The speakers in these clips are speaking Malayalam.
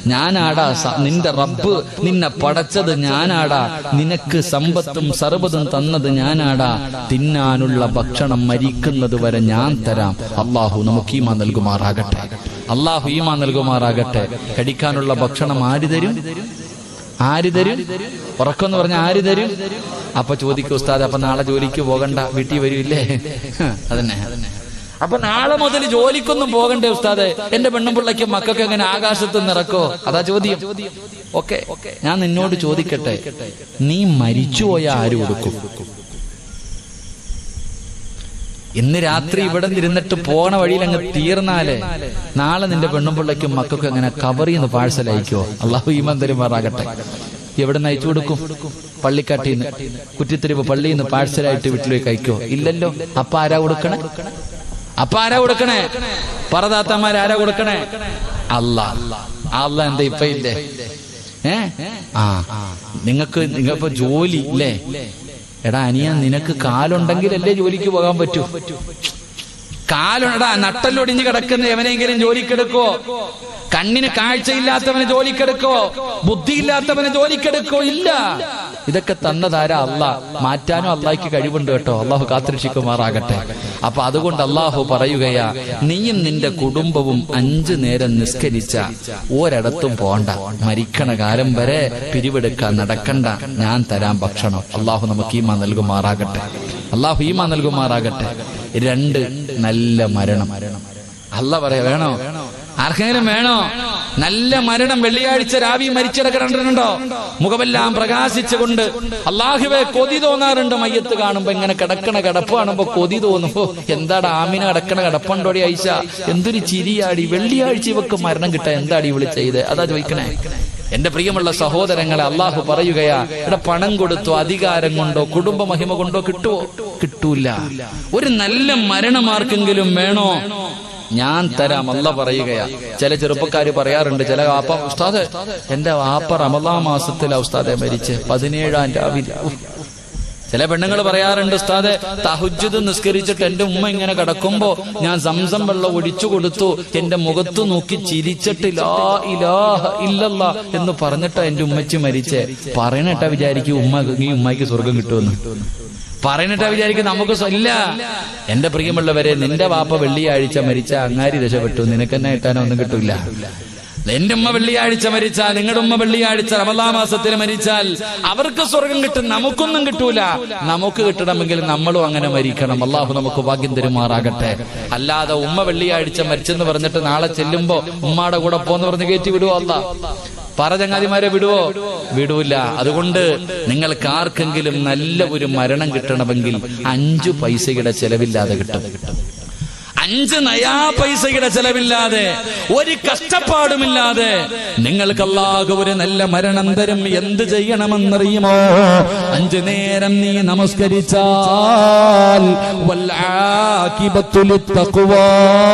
ഞാനാടാ സ- നിന്റെ റബ്ബ് നിന്നെ പടച്ചത് ഞാനാടാ നിനക്ക് സമ്പത്തും സർവ്വതും തന്നത് ഞാനാടാ തിന്നാനുള്ള ഭക്ഷണം മരിക്കുന്നത് വരെ ഞാൻ തരാം അള്ളാഹു നമുക്ക് ഈമാ നൽകുമാറാകട്ടെ അള്ളാഹു ഈമാ നൽകുമാറാകട്ടെ കടിക്കാനുള്ള ഭക്ഷണം ആര് തരും ആര് തരും ഉറക്കെന്ന് പറഞ്ഞ ആര് തരും അപ്പൊ ചോദിക്കും ഉസ്താദ് അപ്പൊ നാളെ ജോലിക്ക് പോകണ്ട വീട്ടിൽ വരൂല്ലേ അതന്നെ അപ്പൊ നാളെ മുതൽ ജോലിക്കൊന്നും പോകണ്ടേ ഉസ്താദ് എന്റെ പെണ്ണും പിള്ളയ്ക്കും മക്കൾക്ക് എങ്ങനെ ആകാശത്ത് നിറക്കോ അതാ ചോദ്യം ഓക്കെ ഞാൻ നിന്നോട് ചോദിക്കട്ടെ നീ മരിച്ചുപോയ ആര് കൊടുക്കും ഇന്ന് രാത്രി ഇവിടെ ഇരുന്നിട്ട് പോണ വഴിയിൽ അങ്ങ് തീർന്നാലേ നാളെ നിന്റെ പെണ്ണും പിള്ളയ്ക്കും മക്കൾക്കും അങ്ങനെ കവറിൽ നിന്ന് പാഴ്സൽ അയക്കോ അള്ളാഹു ഈമാൻ തരുമാറാകട്ടെ എവിടെ നിന്ന് അയച്ചു കൊടുക്കും പള്ളിക്കാട്ടിൽ നിന്ന് കുറ്റിത്തെരുവ് പള്ളിയിൽ നിന്ന് പാഴ്സലായിട്ട് വീട്ടിലേക്ക് അയക്കോ ഇല്ലല്ലോ അപ്പ ആരാ കൊടുക്കണേ അപ്പ ആരാ കൊടുക്കണേ പറതാത്തമാർ ആരാ കൊടുക്കണേ അല്ല അല്ല എന്താ ഇപ്പൊ ഇല്ലേ ഏ ആ നിങ്ങൾക്ക് നിങ്ങൾപ്പോ ജോലി ഇല്ലേ എടാ അനിയ നിനക്ക് കാലുണ്ടെങ്കിലല്ലേ ജോലിക്ക് പോകാൻ പറ്റൂ കാലുണ്ടാ നട്ടല്ലൊടിഞ്ഞ് കിടക്കുന്ന എവനെങ്കിലും ജോലിക്കെടുക്കോ കണ്ണിന് കാഴ്ചയില്ലാത്തവന് ജോലിക്കെടുക്കോ ബുദ്ധിയില്ലാത്തവന് ജോലിക്കെടുക്കോ ഇല്ല ഇതൊക്കെ തന്നതാരാ അല്ല മാറ്റാനും അള്ളാഹിക്ക് കഴിവുണ്ട് കേട്ടോ അള്ളാഹു കാത്തിരക്ഷിക്കുമാറാകട്ടെ അപ്പൊ അതുകൊണ്ട് അള്ളാഹു പറയുകയാ നീയും നിന്റെ കുടുംബവും അഞ്ചു നേരം നിസ്കരിച്ച ഒരിടത്തും പോണ്ട മരിക്കണ കാലം വരെ പിരിവെടുക്കാൻ നടക്കണ്ട ഞാൻ തരാം ഭക്ഷണം അള്ളാഹു നമുക്ക് ഈമ നൽകുമാറാകട്ടെ അള്ളാഹു ഈമ നൽകുമാറാകട്ടെ രണ്ട് നല്ല മരണം അല്ല പറയാ വേണോ ആർക്കെങ്കിലും വേണോ നല്ല മരണം വെള്ളിയാഴ്ച രാവി മരിച്ചിടക്കിടണ്ടോ മുഖമെല്ലാം പ്രകാശിച്ചുകൊണ്ട് അള്ളാഹുവെ കൊതി തോന്നാറുണ്ട് മയ്യത്ത് കാണുമ്പോ ഇങ്ങനെ കിടക്കണ കിടപ്പ് കാണുമ്പോ കൊതി തോന്നുമ്പോ എന്താടാ ആമിന കിടക്കണ കിടപ്പുണ്ടോടി ഐഷ എന്തൊരു ചിരിയാടി വെള്ളിയാഴ്ച ഇവക്ക് മരണം കിട്ടാ എന്താടി ഇവള് ചെയ്ത് അതാ ചോദിക്കണേ എന്റെ പ്രിയമുള്ള സഹോദരങ്ങളെ അള്ളാഹു പറയുകയാ ഇവിടെ പണം കൊടുത്തോ അധികാരം കൊണ്ടോ കുടുംബ മഹിമ കൊണ്ടോ കിട്ടുവോ കിട്ടൂല ഒരു നല്ല മരണമാർക്കെങ്കിലും വേണോ ഞാൻ തരാം അല്ല പറയുകയാ ചില ചെറുപ്പക്കാര് പറയാറുണ്ട് ചില വാപ്പ ഉസ്താദ് എന്റെ വാപ്പ റമദാ മാസത്തിലാ ഉസ്താദെ മരിച്ച് പതിനേഴാം രാവിലെ ഉഫ്. ചില പെണ്ണുങ്ങൾ പറയാറുണ്ട് ഉസ്താദെ തഹുജുദ് നിസ്കരിച്ചിട്ട് എന്റെ ഉമ്മ ഇങ്ങനെ കിടക്കുമ്പോ ഞാൻ സംസം വെള്ളം ഒഴിച്ചു കൊടുത്തു എന്റെ മുഖത്ത് നോക്കി ചിരിച്ചിട്ട് ലാ ഇലാഹ ഇല്ലല്ല എന്ന് പറഞ്ഞിട്ടാ എന്റെ ഉമ്മച്ചി മരിച്ചേ പറയണട്ടാ വിചാരിക്കും ഉമ്മ ഈ ഉമ്മയ്ക്ക് സ്വർഗം കിട്ടുമെന്ന് പറയണിട്ടാ വിചാരിക്കും നമുക്ക് സ്വ- ഇല്ല എന്റെ പ്രിയമുള്ളവരെ നിന്റെ വാപ്പ വെള്ളിയാഴ്ച മരിച്ച അങ്ങാരി രക്ഷപ്പെട്ടു നിനക്ക് തന്നെ കിട്ടാനോ ഒന്നും കിട്ടൂല എന്റെ ഉമ്മ വെള്ളിയാഴ്ച മരിച്ചാൽ നിങ്ങളുടെ ഉമ്മ വെള്ളിയാഴ്ച റമദാ മാസത്തിൽ മരിച്ചാൽ അവർക്ക് സ്വർഗം കിട്ടും നമുക്കൊന്നും കിട്ടൂല നമുക്ക് കിട്ടണമെങ്കിൽ നമ്മളും അങ്ങനെ മരിക്കണം അള്ളാഹു നമുക്ക് ഭാഗ്യം തരുമാറാകട്ടെ അല്ലാതെ ഉമ്മ വെള്ളിയാഴ്ച മരിച്ചെന്ന് പറഞ്ഞിട്ട് നാളെ ചെല്ലുമ്പോ ഉമ്മാടെ കൂടെ പോന്ന് പറഞ്ഞ് കയറ്റി വിടുവോ അല്ല പറ ചങ്ങാതിമാരെ വിടുവോ വിടൂല അതുകൊണ്ട് നിങ്ങൾക്ക് ആർക്കെങ്കിലും നല്ല ഒരു മരണം കിട്ടണമെങ്കിൽ അഞ്ചു പൈസയുടെ ചെലവില്ലാതെ കിട്ടും അഞ്ച് നയാ പൈസയുടെ ചെലവില്ലാതെ ഒരു കഷ്ടപ്പാടുമില്ലാതെ നിങ്ങൾക്ക് അല്ലാഹു ഒരു നല്ല മരണം തരും എന്ത് ചെയ്യണമെന്നറിയുമോ അഞ്ചു നേരം നീ നമസ്കരിച്ചാൽ വൽആഖിബത്തു ലിത്തഖ്വാ.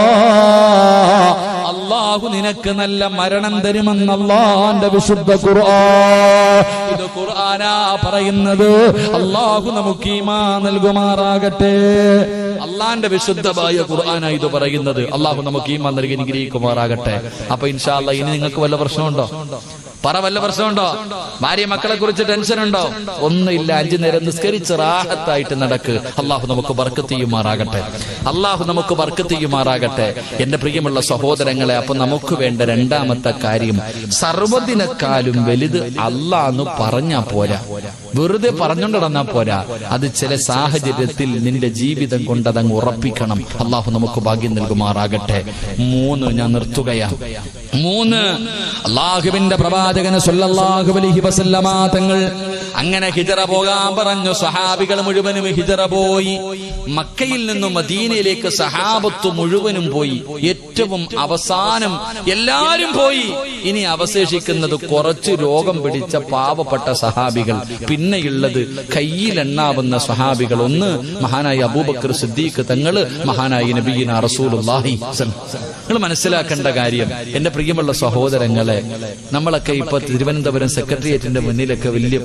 അള്ളാഹു നിനക്ക് നല്ല മരണം തരുമെന്ന് അള്ളാന്റെ വിശുദ്ധ ഖുർആൻ ഇത് ഖുർആനാ പറയുന്നത് അള്ളാഹു നമുക്ക് ഈമാ നൽകുമാറാകട്ടെ അള്ളാന്റെ വിശുദ്ധമായ ഖുർആനാ ഇത് പറയുന്നത് അള്ളാഹു നമുക്ക് ഈമാ നൽകി അനുഗ്രഹിക്കുമാറാകട്ടെ അപ്പൊ ഇൻഷാല്ല ഇനി നിങ്ങൾക്ക് വല്ല പ്രശ്നമുണ്ടോ പറ വല്ല പ്രശ്നമുണ്ടോ ഭാര്യ മക്കളെ കുറിച്ച് ടെൻഷൻ ഉണ്ടോ ഒന്നുമില്ല അഞ്ചു നേരം നിസ്കരിച്ച് റാഹത്തായിട്ട് നടക്ക് അള്ളാഹു നമുക്ക് ബർക്കത്ത് ചെയ്യുമാറാകട്ടെ അള്ളാഹു നമുക്ക് ബർക്കത്ത് ചെയ്യുമാറാകട്ടെ എന്റെ പ്രിയമുള്ള സഹോദരങ്ങളെ അപ്പൊ നമുക്ക് വേണ്ട രണ്ടാമത്തെ കാര്യം സർവ്വതിനെക്കാളും വലുത് അള്ളാന്ന് പറഞ്ഞാ പോരാ വെറുതെ പറഞ്ഞുകൊണ്ട് നടന്നാ പോരാ അത് ചില സാഹചര്യത്തിൽ നിന്റെ ജീവിതം കൊണ്ട് അതങ്ങ് ഉറപ്പിക്കണം അള്ളാഹു നമുക്ക് ഭാഗ്യം നൽകുമാറാകട്ടെ മൂന്ന് ഞാൻ നിർത്തുകയാ മൂന്ന് അള്ളാഹുവിന്റെ പ്രവാചകന് സല്ലല്ലാഹു അലൈഹി വസല്ലമ തങ്ങൾ അങ്ങനെ ഹിജറ പോകാൻ പറഞ്ഞു സഹാബികൾ മുഴുവനും ഹിജറ പോയി മക്കയിൽ നിന്നും മദീനയിലേക്ക് സഹാബത്ത് മുഴുവനും പോയി ഏറ്റവും അവസാനം എല്ലാരും പോയി ഇനി അവശേഷിക്കുന്നത് കുറച്ച് രോഗം പിടിച്ച പാവപ്പെട്ട സഹാബികൾ പിന്നെയുള്ളത് കയ്യിലെണ്ണാവുന്ന സഹാബികൾ ഒന്ന് മഹാനായ അബൂബക്കർ സിദ്ദീഖ് തങ്ങള് മഹാനായ നബീന റസൂലുള്ളാഹി നിങ്ങൾ മനസ്സിലാക്കേണ്ട കാര്യം എന്റെ പ്രിയമുള്ള സഹോദരങ്ങളെ നമ്മളൊക്കെ ഇപ്പൊ തിരുവനന്തപുരം സെക്രട്ടേറിയറ്റിന്റെ മുന്നിലൊക്കെ വലിയ പ്രകടനങ്ങൾ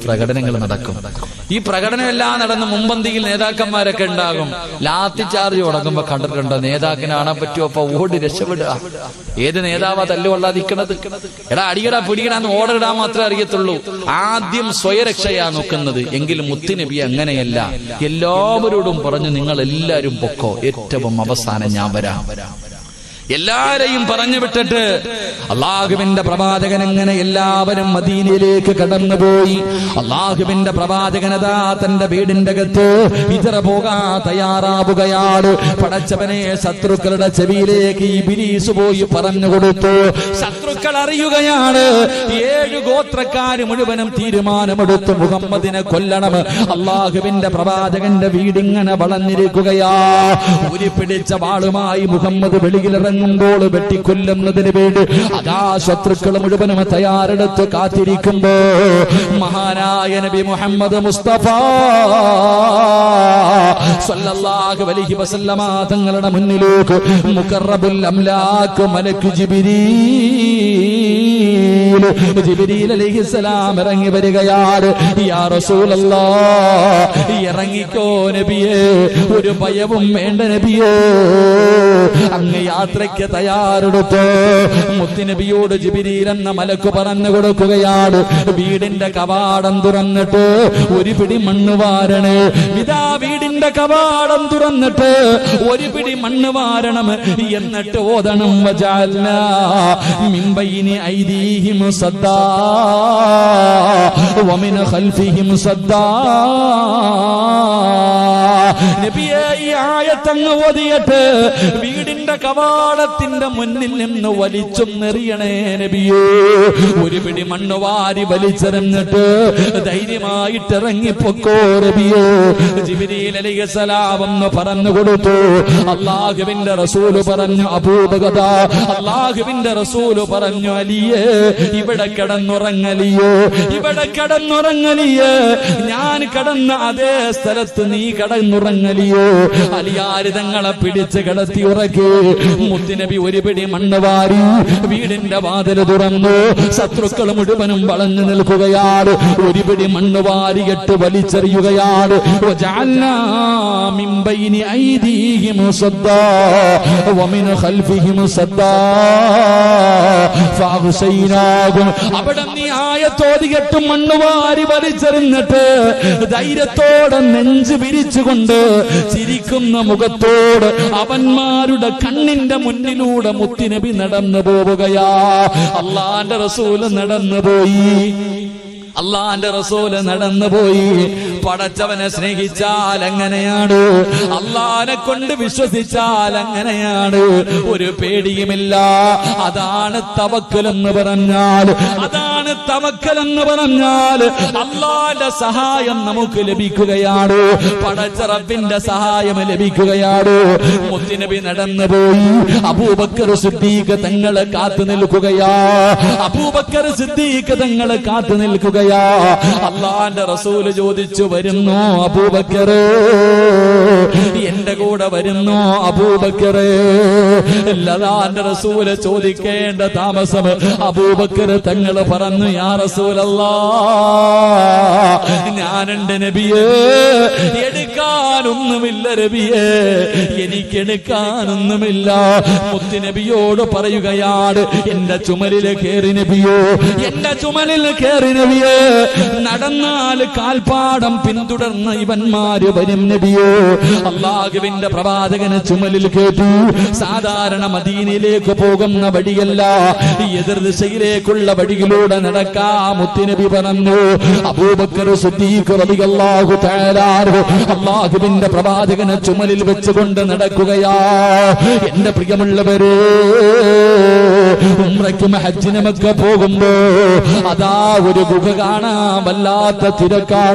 പ്രകടനങ്ങൾ നടക്കും ഈ പ്രകടനമെല്ലാം നടന്ന് മുമ്പന്തിയിൽ നേതാക്കന്മാരൊക്കെ ഉണ്ടാകും ലാത്തി ചാർജ് തുടങ്ങുമ്പോ കണ്ടിട്ടുണ്ടോ നേതാക്കിനെ കാണാൻ പറ്റുമോ അപ്പൊ ഓടി രക്ഷപ്പെടുക ഏത് നേതാവാ തല്ലുകൊള്ളാതിരിക്കണത് എടാ അടിയടാ പിടിയടാന്ന് ഓടിടാൻ മാത്രമേ അറിയത്തുള്ളൂ ആദ്യം സ്വയരക്ഷയാ നോക്കുന്നത് എങ്കിലും മുത്തുനബി അങ്ങനെയല്ല എല്ലാവരോടും പറഞ്ഞു നിങ്ങൾ എല്ലാവരും പൊക്കോ ഏറ്റവും അവസാനം ഞാൻ വരാം എല്ലാരെയും പറഞ്ഞു വിട്ടിട്ട് അള്ളാഹുവിന്റെ പ്രവാചകൻ എങ്ങനെ എല്ലാവരും മദീനയിലേക്ക് കടന്നുപോയി അള്ളാഹുവിന്റെ പ്രവാചകനതാ തന്റെ വീടിന്റെ അകത്ത് ഇതറ പോകാൻ തയ്യാറാവുകയാണ് പടച്ചവനെ ശത്രുക്കളുടെ ചെവിയിലേക്ക് ഈ ബിലീസ് പോയി പറഞ്ഞു കൊടുത്തു ശത്രുക്കൾ അറിയുകയാണ് ഏഴ് ഗോത്രക്കാര് മുഴുവനും തീരുമാനമെടുത്തു മുഹമ്മദിനെ കൊല്ലണം അള്ളാഹുവിന്റെ പ്രവാചകന്റെ വീടിങ്ങനെ വളഞ്ഞിരിക്കുകയാ ഉരി പിടിച്ച വാളുമായി മുഹമ്മദ് വെളിയിലിറങ്ങുമ്പോൾ വെട്ടിക്കൊല്ലുന്നതിന് വേണ്ടി അതാ ശത്രുക്കൾ മുഴുവനും തയ്യാറെടുത്ത് കാത്തിരിക്കുമ്പോ മഹാനായ നബി മുഹമ്മദ് മുസ്തഫ സല്ലല്ലാഹു അലൈഹി വസല്ലമ തങ്ങളുടെ മുന്നിലേക്ക് മുഖറബുൽ അംലാക്ക് മലക്ക് ജിബിരീൽ ജിബിരീൽ അലൈഹിസ്സലാം ഇറങ്ങി വരികയാണ് യാ റസൂലല്ലാഹ് ഇറങ്ങിക്കോ നബിയേ ഒരു ഭയവും വേണ്ട നബിയേ അങ്ങ് യാത്രയ്ക്ക് തയ്യാറെടുത്ത് മുത്തുനബിയോട് ജിബിരീൽ എന്ന മലക്ക് പറഞ്ഞു കൊടുക്കുകയാണ് വീടിന്റെ കവാടം തുറന്നിട്ട് ഒരു പിടി മണ്ണ് വാരണേ ഇതാ വീടിന്റെ കവാടം തുറന്നിട്ട് ഒരു പിടി മണ്ണ് വാരണം എന്നിട്ട് ഓതണം വജാൽന മിമ്പയിനി ഐദീഹിം സദ്ദാ വമിന ഖൽഫിഹിം സദ്ദാ നബിയെ ഈ ആയത്തങ്ങ് ഓതിയിട്ട് വീടിന്റെ കവാടത്തിന്റെ മുന്നിൽ നിന്ന് വലിച്ചും നെറിയണേ നബിയേ ഒരു പിടി മണ്ണ് വാരി വലിച്ചെറിഞ്ഞിട്ട് ധൈര്യമായിട്ട് ഇറങ്ങിപ്പൊക്കോ നബിയേ ജിബിരിയിൽ അലിഹസലാം എന്ന് പറഞ്ഞു കൊടുത്തു അള്ളാഹുവിന്റെ റസൂല് പറഞ്ഞു അപൂപകത അള്ളാഹുവിന്റെ റസൂല് പറഞ്ഞു അലിയേ ഇവിടെ കിടന്നുറങ്ങലിയോ ഇവിടെ കിടന്നുറങ്ങലിയേ ഞാൻ കിടന്ന അതേ സ്ഥലത്ത് നീ കിടന്നുറങ്ങലിയോ അലിയാര് തങ്ങളെ പിടിച്ച് കിടത്തി ഉറക്കി മുത്തുനബി ഒരു പിടി മണ്ണ് വാരി വീടിന്റെ വാതിൽ തുറന്നു ശത്രുക്കൾ മുഴുവനും വളഞ്ഞു നിൽക്കുകയാണ് ഒരു പിടി മണ്ണ് വാരിയിട്ട് വലിച്ചെറിയുകയാണ് وجعلنا من بين أيديهم صدا ومن خلفهم صدا فأغشيناهم അവിടെ നീ ആയത്തോതികെട്ട് മണ്ണ് വാരി വലിച്ചെറിഞ്ഞിട്ട് ധൈര്യത്തോടെ നെഞ്ച് വിരിച്ചുകൊണ്ട് ചിരിക്കുന്ന മുഖത്തോട് അവന്മാരുടെ കണ്ണിന്റെ മുന്നിലൂടെ മുത്തിനബി നടന്നു പോവുകയാ അള്ളാന്റെ റസൂല് നടന്നു പോയി അള്ളാന്റെ റസൂല് നടന്നുപോയി പടച്ചവനെ സ്നേഹിച്ചാൽ എങ്ങനെയാണ് അള്ളാനെ കൊണ്ട് വിശ്വസിച്ചാൽ എങ്ങനെയാണ് ഒരു പേടിയുമില്ല അതാണ് തവക്കലെന്ന് പറഞ്ഞാൽ അതാണ് തവക്കലെന്ന് പറഞ്ഞാൽ അള്ളാന്റെ സഹായം നമുക്ക് ലഭിക്കുകയാണ് പടച്ചറപ്പിന്റെ സഹായം ലഭിക്കുകയാണ് മുത്തിനബി നടന്നുപോയി അബൂബക്കർ സിദ്ദീഖ് തങ്ങളെ കാത്തു നിൽക്കുകയാ അബൂബക്കർ സിദ്ദീഖ് തങ്ങളെ കാത്തു നിൽക്കുകയാ അള്ളാന്റെ റസൂല് ചോദിച്ചു വരുന്നു അബൂബക്കറ് എന്റെ കൂടെ വരുന്നു അബൂബക്കറ് ലതാന്റെ റസൂല് ചോദിക്കേണ്ട താമസം അബൂബക്കറ് തങ്ങൾ പറഞ്ഞു യാ റസൂലല്ലാ ഞാനുണ്ട് നബിയേ എടുക്കാനൊന്നുമില്ല നബിയേ എനിക്ക് എടുക്കാനൊന്നുമില്ല മുത്ത് നബിയോട് പറയുകയാണ് എന്റെ ചുമലിൽ കയറി നബിയോ എന്റെ ചുമലിൽ കയറി നബിയോ നടന്നാൽ കാൽപ്പാടം പിന്തുടർന്ന ഇവന്മാര് വരും നബിയോ അള്ളാഹുവിന്റെ പ്രവാചകന് ചുമലിൽ കേട്ടു സാധാരണ മദീനയിലേക്ക് പോകുന്ന വഴിയല്ല എതിർ ദിശയിലേക്കുള്ള വഴിയിലൂടെ നടക്കാ മുത്തുനബി പറഞ്ഞു അബൂബക്കർ സിദ്ദീഖ് റളിയല്ലാഹു തആല അൻഹു അള്ളാഹുവിന്റെ പ്രവാചകനെ ചുമലിൽ വെച്ചുകൊണ്ട് നടക്കുകയാ എന്റെ പ്രിയമുള്ളവരെ ഉംറയ്ക്കും ഹജ്ജിനുമൊക്കെ പോകുമ്പോ അതാ ഒരു ഗുഹ കാണാൻ വല്ലാത്ത തിരക്കാണുമ്പോ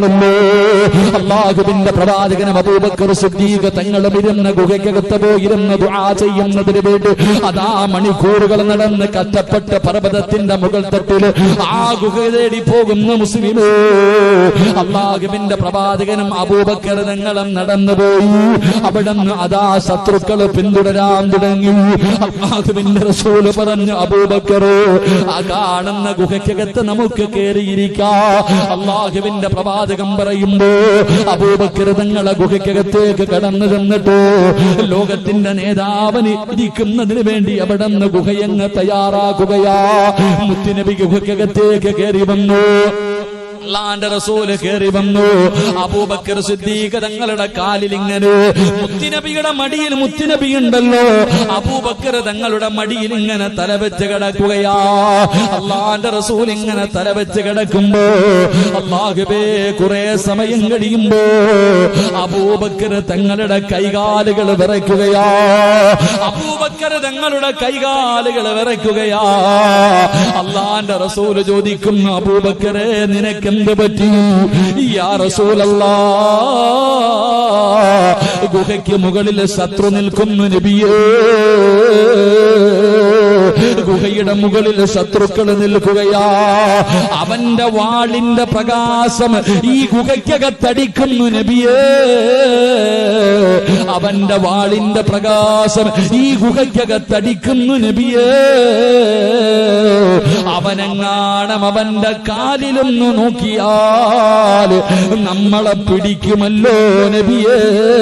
അള്ളാഹുവിന്റെ പ്രവാചകനും അബൂബക്കർ സിദ്ദീഖ് തങ്ങളും ഇരുന്ന ഗുഹയ്ക്കകത്ത് പോയിരുന്ന ദുആ ചെയ്യുന്നതിന് വേണ്ടി അതാ മണിക്കൂറുകൾ നടന്ന് കഷ്ടപ്പെട്ട് പർവ്വതത്തിന്റെ മുകൾ തട്ടില് ആ ഗുഹ തേടി പോകുന്ന മുസ്ലിമേ അള്ളാഹുവിന്റെ പ്രവാചകനും അബൂബക്കർ തങ്ങളും നടന്നുപോയി അവിടെ നിന്ന് അതാ ശത്രുക്കൾ പിന്തുടരാൻ തുടങ്ങി അള്ളാഹുവിന്റെ റസൂല് പറഞ്ഞു അബൂബക്കറോ ആ കാണുന്ന ഗുഹയ്ക്കകത്ത് നമുക്ക് കയറിയിരിക്കാം അള്ളാഹുവിന്റെ പ്രവാചകം പറയുമ്പോ അബൂബക്കർ തങ്ങളെ ഗുഹയ്ക്കകത്തേക്ക് കടന്നു ചെന്നിട്ട് ലോകത്തിന്റെ നേതാവിന് ഇരിക്കുന്നതിന് വേണ്ടി അവിടെ നിന്ന് ഗുഹയങ്ങ് തയ്യാറാക്കുകയാ മുത്തുനബി ഗുഹയ്ക്കകത്തേക്ക് കയറി വന്നു അള്ളാന്റെ റസൂല് കയറി വന്നു അബൂബക്കർ സിദ്ദീഖ് തങ്ങളുടെ കാലിൽ ഇങ്ങനെ മുത്തിനബിയുടെ മടിയിൽ മുത്തിനബി ഉണ്ടല്ലോ അബൂബക്കർ തങ്ങളുടെ മടിയിൽ ഇങ്ങനെ തലവെച്ച് കിടക്കുകയാ അള്ളാന്റെ റസൂൽ ഇങ്ങനെ തലവെച്ച് കിടക്കുമ്പോ അള്ളാഹുബേ കുറെ സമയം കഴിയുമ്പോ അബൂബക്കർ തങ്ങളുടെ കൈകാലുകൾ വിറയ്ക്കുകയാ അബൂബക്കർ തങ്ങളുടെ കൈകാലുകൾ വിറയ്ക്കുകയാ അള്ളാന്റെ റസൂല് ചോദിക്കുന്നു അബൂബക്കറെ നിനക്ക് എന്ത് പറ്റി യാ റസൂലല്ലാ ഗുഹയ്ക്ക് മുകളിൽ ശത്രു നിൽക്കുന്നു നബിയേ ഗുഹയുടെ മുകളിൽ ശത്രുക്കൾ നിൽക്കുകയാ അവന്റെ വാളിന്റെ പ്രകാശം ഈ ഗുഹയ്ക്കകത്തടിക്കുന്നു നബിയേ അവന്റെ വാളിന്റെ പ്രകാശം ഈ ഗുഹയ്ക്കകത്തടിക്കുന്നു നബിയേ അവനെങ്ങാണം അവന്റെ കാലിലൊന്ന് നോക്കിയാൽ നമ്മളെ പിടിക്കുമല്ലോ നബിയേ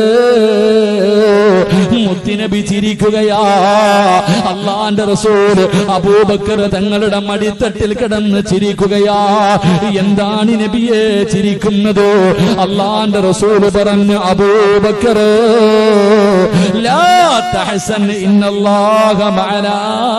മുത്തിനബി ചിരിക്കുകയാ അള്ളാന്റെ റസൂൽ അബൂബക്കർ തങ്ങളുടെ മടിത്തട്ടിൽ കിടന്ന് ചിരിക്കുകയാ എന്താണ് നബിയെ ചിരിക്കുന്നത് അള്ളാന്റെ റസൂൽ പറഞ്ഞു അബൂബക്കർ ലാ തഹസൻ ഇന്നല്ലാഹ മഅനാ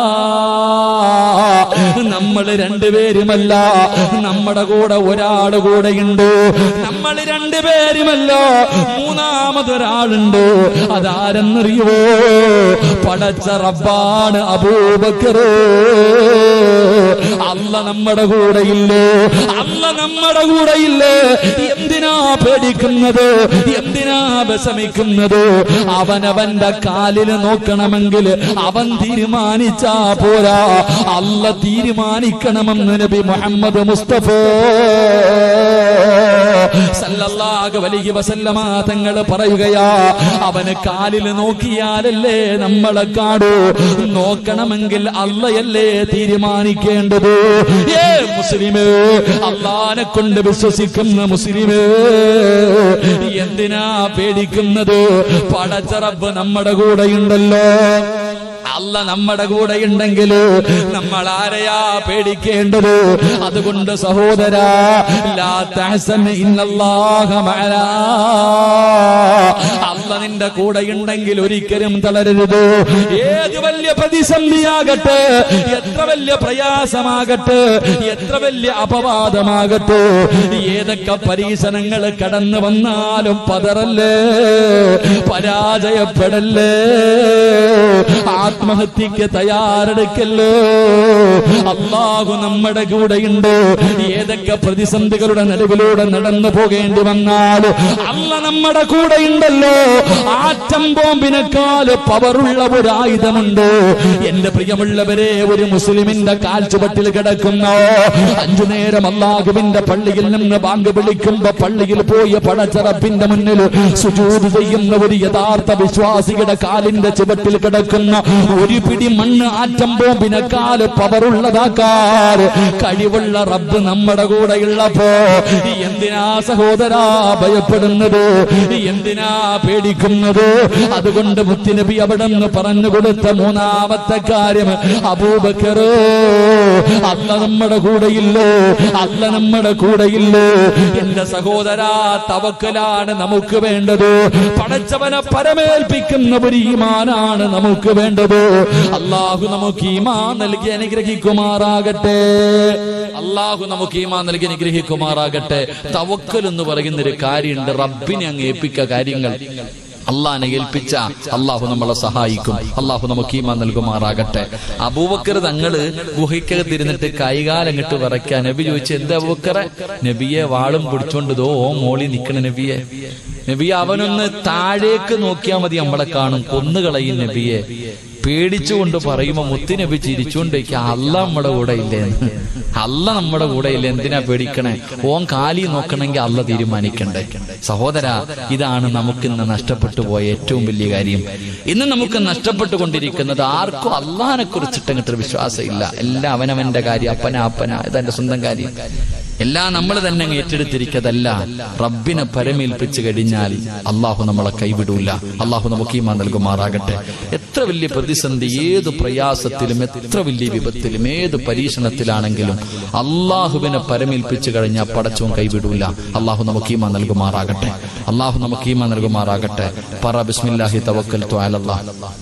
നമ്മൾ രണ്ടുപേരുമല്ല നമ്മുടെ കൂടെ ഒരാൾ കൂടെയുണ്ട് നമ്മൾ രണ്ടുപേരുമല്ല മൂന്നാമതൊരാളുണ്ട് അതാരെന്നറിയോ പടച്ച റബ്ബാണ് അബൂബക്കർ അല്ല നമ്മുടെ കൂടെയില്ലേ അല്ല നമ്മുടെ കൂടെയില്ലേ എന്തിനാ പേടിക്കുന്നത് എന്തിനാ വിഷമിക്കുന്നത് അവനവന്റെ കാലിൽ നോക്കണമെങ്കിൽ അവൻ തീരുമാനിച്ചാ പോരാ അല്ല തീരുമാനിക്കണമെന്ന് നബി മുഹമ്മദ് മുസ്തഫ സല്ലല്ലാഹു അലൈഹി വസല്ലമ തങ്ങൾ പറയുകയാ അവന് കാലിൽ നോക്കിയാലല്ലേ നമ്മളെ കാടൂ നോക്കണമെങ്കിൽ അല്ലയല്ലേ തീരുമാനിക്കേണ്ടത് ഏ മുസ്ലിമേ അള്ളാനെ കൊണ്ട് വിശ്വസിക്കുന്ന മുസ്ലിമേ എന്തിനാ പേടിക്കുന്നത് പടച്ചറബ് നമ്മുടെ കൂടെയുണ്ടല്ലോ അല്ല നമ്മുടെ കൂടെ ഉണ്ടെങ്കിൽ നമ്മൾ ആരെയാ പേടിക്കേണ്ടത് അതുകൊണ്ട് സഹോദര ലാ തഹസൻ ഇന്നല്ലാഹ മഅനാ. അല്ല നിന്റെ കൂടെ ഉണ്ടെങ്കിൽ ഒരിക്കലും തളരരുത് ഏത് വലിയ പ്രതിസന്ധിയാകട്ടെ എത്ര വലിയ പ്രയാസമാകട്ടെ എത്ര വലിയ അപവാദമാകട്ടെ ഏതൊക്കെ പരീക്ഷണങ്ങൾ കടന്നു വന്നാലും പതറല്ലേ പരാജയപ്പെടല്ലേ ആത്മഹത്യക്ക് തയ്യാറെടുക്കല്ലോ അള്ളാഹു നമ്മുടെ കൂടെയുണ്ട് ഏതൊക്കെ പ്രതിസന്ധികളുടെ നടുവിലൂടെ നടന്നു പോകേണ്ടി വന്നാൽ അല്ല നമ്മുടെ കൂടെയുണ്ടല്ലോ ആറ്റം ബോംബിനേക്കാൾ പവറുള്ള ഒരു ആയുധമുണ്ട് എന്റെ പ്രിയമുള്ളവരെ ഒരു മുസ്ലിമിന്റെ കാൽച്ചുവട്ടിൽ കിടക്കുന്ന അഞ്ചു നേരം അള്ളാഹുവിന്റെ പള്ളിയിൽ നിന്ന് ബാങ്ക് വിളിക്കുമ്പോ പള്ളിയിൽ പോയ പടച്ചറപ്പിന്റെ മുന്നിൽ സുജൂത് ചെയ്യുന്ന ഒരു യഥാർത്ഥ വിശ്വാസിയുടെ കാലിന്റെ ചുവട്ടിൽ കിടക്കുന്ന ഒരു പിടി മണ്ണ് ആറ്റം ബോംബിനെക്കാല് പവറുള്ളതാക്കാർ കഴിവുള്ള റബ്ബ് നമ്മുടെ കൂടെ ഉള്ളപ്പോ എന്തിനാ സഹോദരാ ഭയപ്പെടുന്നത് എന്തിനാ പേടിക്കുന്നത് അതുകൊണ്ട് മുത്തുനബി അവിടെ നിന്ന് പറഞ്ഞു കൊടുത്ത മൂന്നാമത്തെ കാര്യം അബൂബക്കർ അല്ല നമ്മുടെ കൂടെയില്ലോ അല്ല നമ്മുടെ കൂടെയില്ലോ എന്റെ സഹോദരാ തവക്കലാണ് നമുക്ക് വേണ്ടത് പടച്ചവനെ പരമേൽപ്പിക്കുന്ന ഒരു ഈമാനാണ് നമുക്ക് വേണ്ടത് അള്ളാഹു നമുക്ക് ഈമാൻ നൽകി അനുഗ്രഹിക്കുമാറാകട്ടെ അള്ളാഹു നമുക്ക് ഈമാൻ നൽകി അനുഗ്രഹിക്കുമാറാകട്ടെ തവക്കൽ എന്ന് പറയുന്ന ഒരു കാര്യമുണ്ട് റബ്ബിനെ അങ്ങ് ഏൽപ്പിക്ക കാര്യങ്ങൾ അള്ളാഹിനെ ഏൽപ്പിച്ച അള്ളാഹു നമ്മളെ സഹായിക്കും അള്ളാഹു നമുക്ക് ഈമാൻ നൽകുമാറാകട്ടെ അബൂബക്കർ തങ്ങള് ഗുഹയ്ക്കകത്തിരുന്നിട്ട് കൈകാലങ്ങിട്ട് വിറയ്ക്കാൻ നബി ചോദിച്ചു എന്താ അബൂബക്കറെ നബിയെ വാളും പിടിച്ചോണ്ട് ദോ ഓ മോളി നിക്കണ നബിയെ നബിയെ അവനൊന്ന് താഴേക്ക് നോക്കിയാൽ മതി നമ്മളെ കാണും കൊന്നുകളയും നബിയെ പേടിച്ചുകൊണ്ട് പറയുമ്പോ മുത്തുനബി ചിരിച്ചുകൊണ്ടേക്ക് അല്ല നമ്മുടെ കൂടെ ഇല്ലേ അല്ല നമ്മുടെ കൂടെ ഇല്ല എന്തിനാ പേടിക്കണേ ഓൻ കാലി നോക്കണമെങ്കിൽ അല്ല തീരുമാനിക്കണ്ടേ സഹോദര ഇതാണ് നമുക്ക് ഇന്ന് നഷ്ടപ്പെട്ടു പോയ ഏറ്റവും വലിയ കാര്യം ഇന്ന് നമുക്ക് നഷ്ടപ്പെട്ടുകൊണ്ടിരിക്കുന്നത് ആർക്കും അള്ളഹാനെ കുറിച്ചിട്ട് അങ്ങോട്ടൊരു വിശ്വാസമില്ല എല്ലാം അവനവന്റെ കാര്യം അപ്പന അപ്പന ഇതെന്റെ സ്വന്തം കാര്യം എല്ലാം നമ്മൾ തന്നെ അങ്ങ് ഏറ്റെടുത്തിരിക്കതല്ല റബ്ബിനെ പരമേൽപ്പിച്ചു കഴിഞ്ഞാൽ അള്ളാഹു നമ്മളെ കൈവിടൂല അള്ളാഹു നമുക്ക് ഈമാ നൽകുമാറാകട്ടെ എത്ര വലിയ പ്രതിസന്ധി ഏത് പ്രയാസത്തിലും എത്ര വലിയ വിപത്തിലും ഏത് പരീക്ഷണത്തിലാണെങ്കിലും അള്ളാഹുവിനെ പരമേൽപ്പിച്ചു കഴിഞ്ഞാൽ പടച്ചവും കൈവിടൂല അള്ളാഹു നമുക്ക് ഈമാ നൽകുമാറാകട്ടെ അള്ളാഹു നമുക്ക് ഈമാ നൽകുമാറാകട്ടെ പറ ബിസ്മില്ലാഹി തവക്കൽ ത്വാലല്ലാ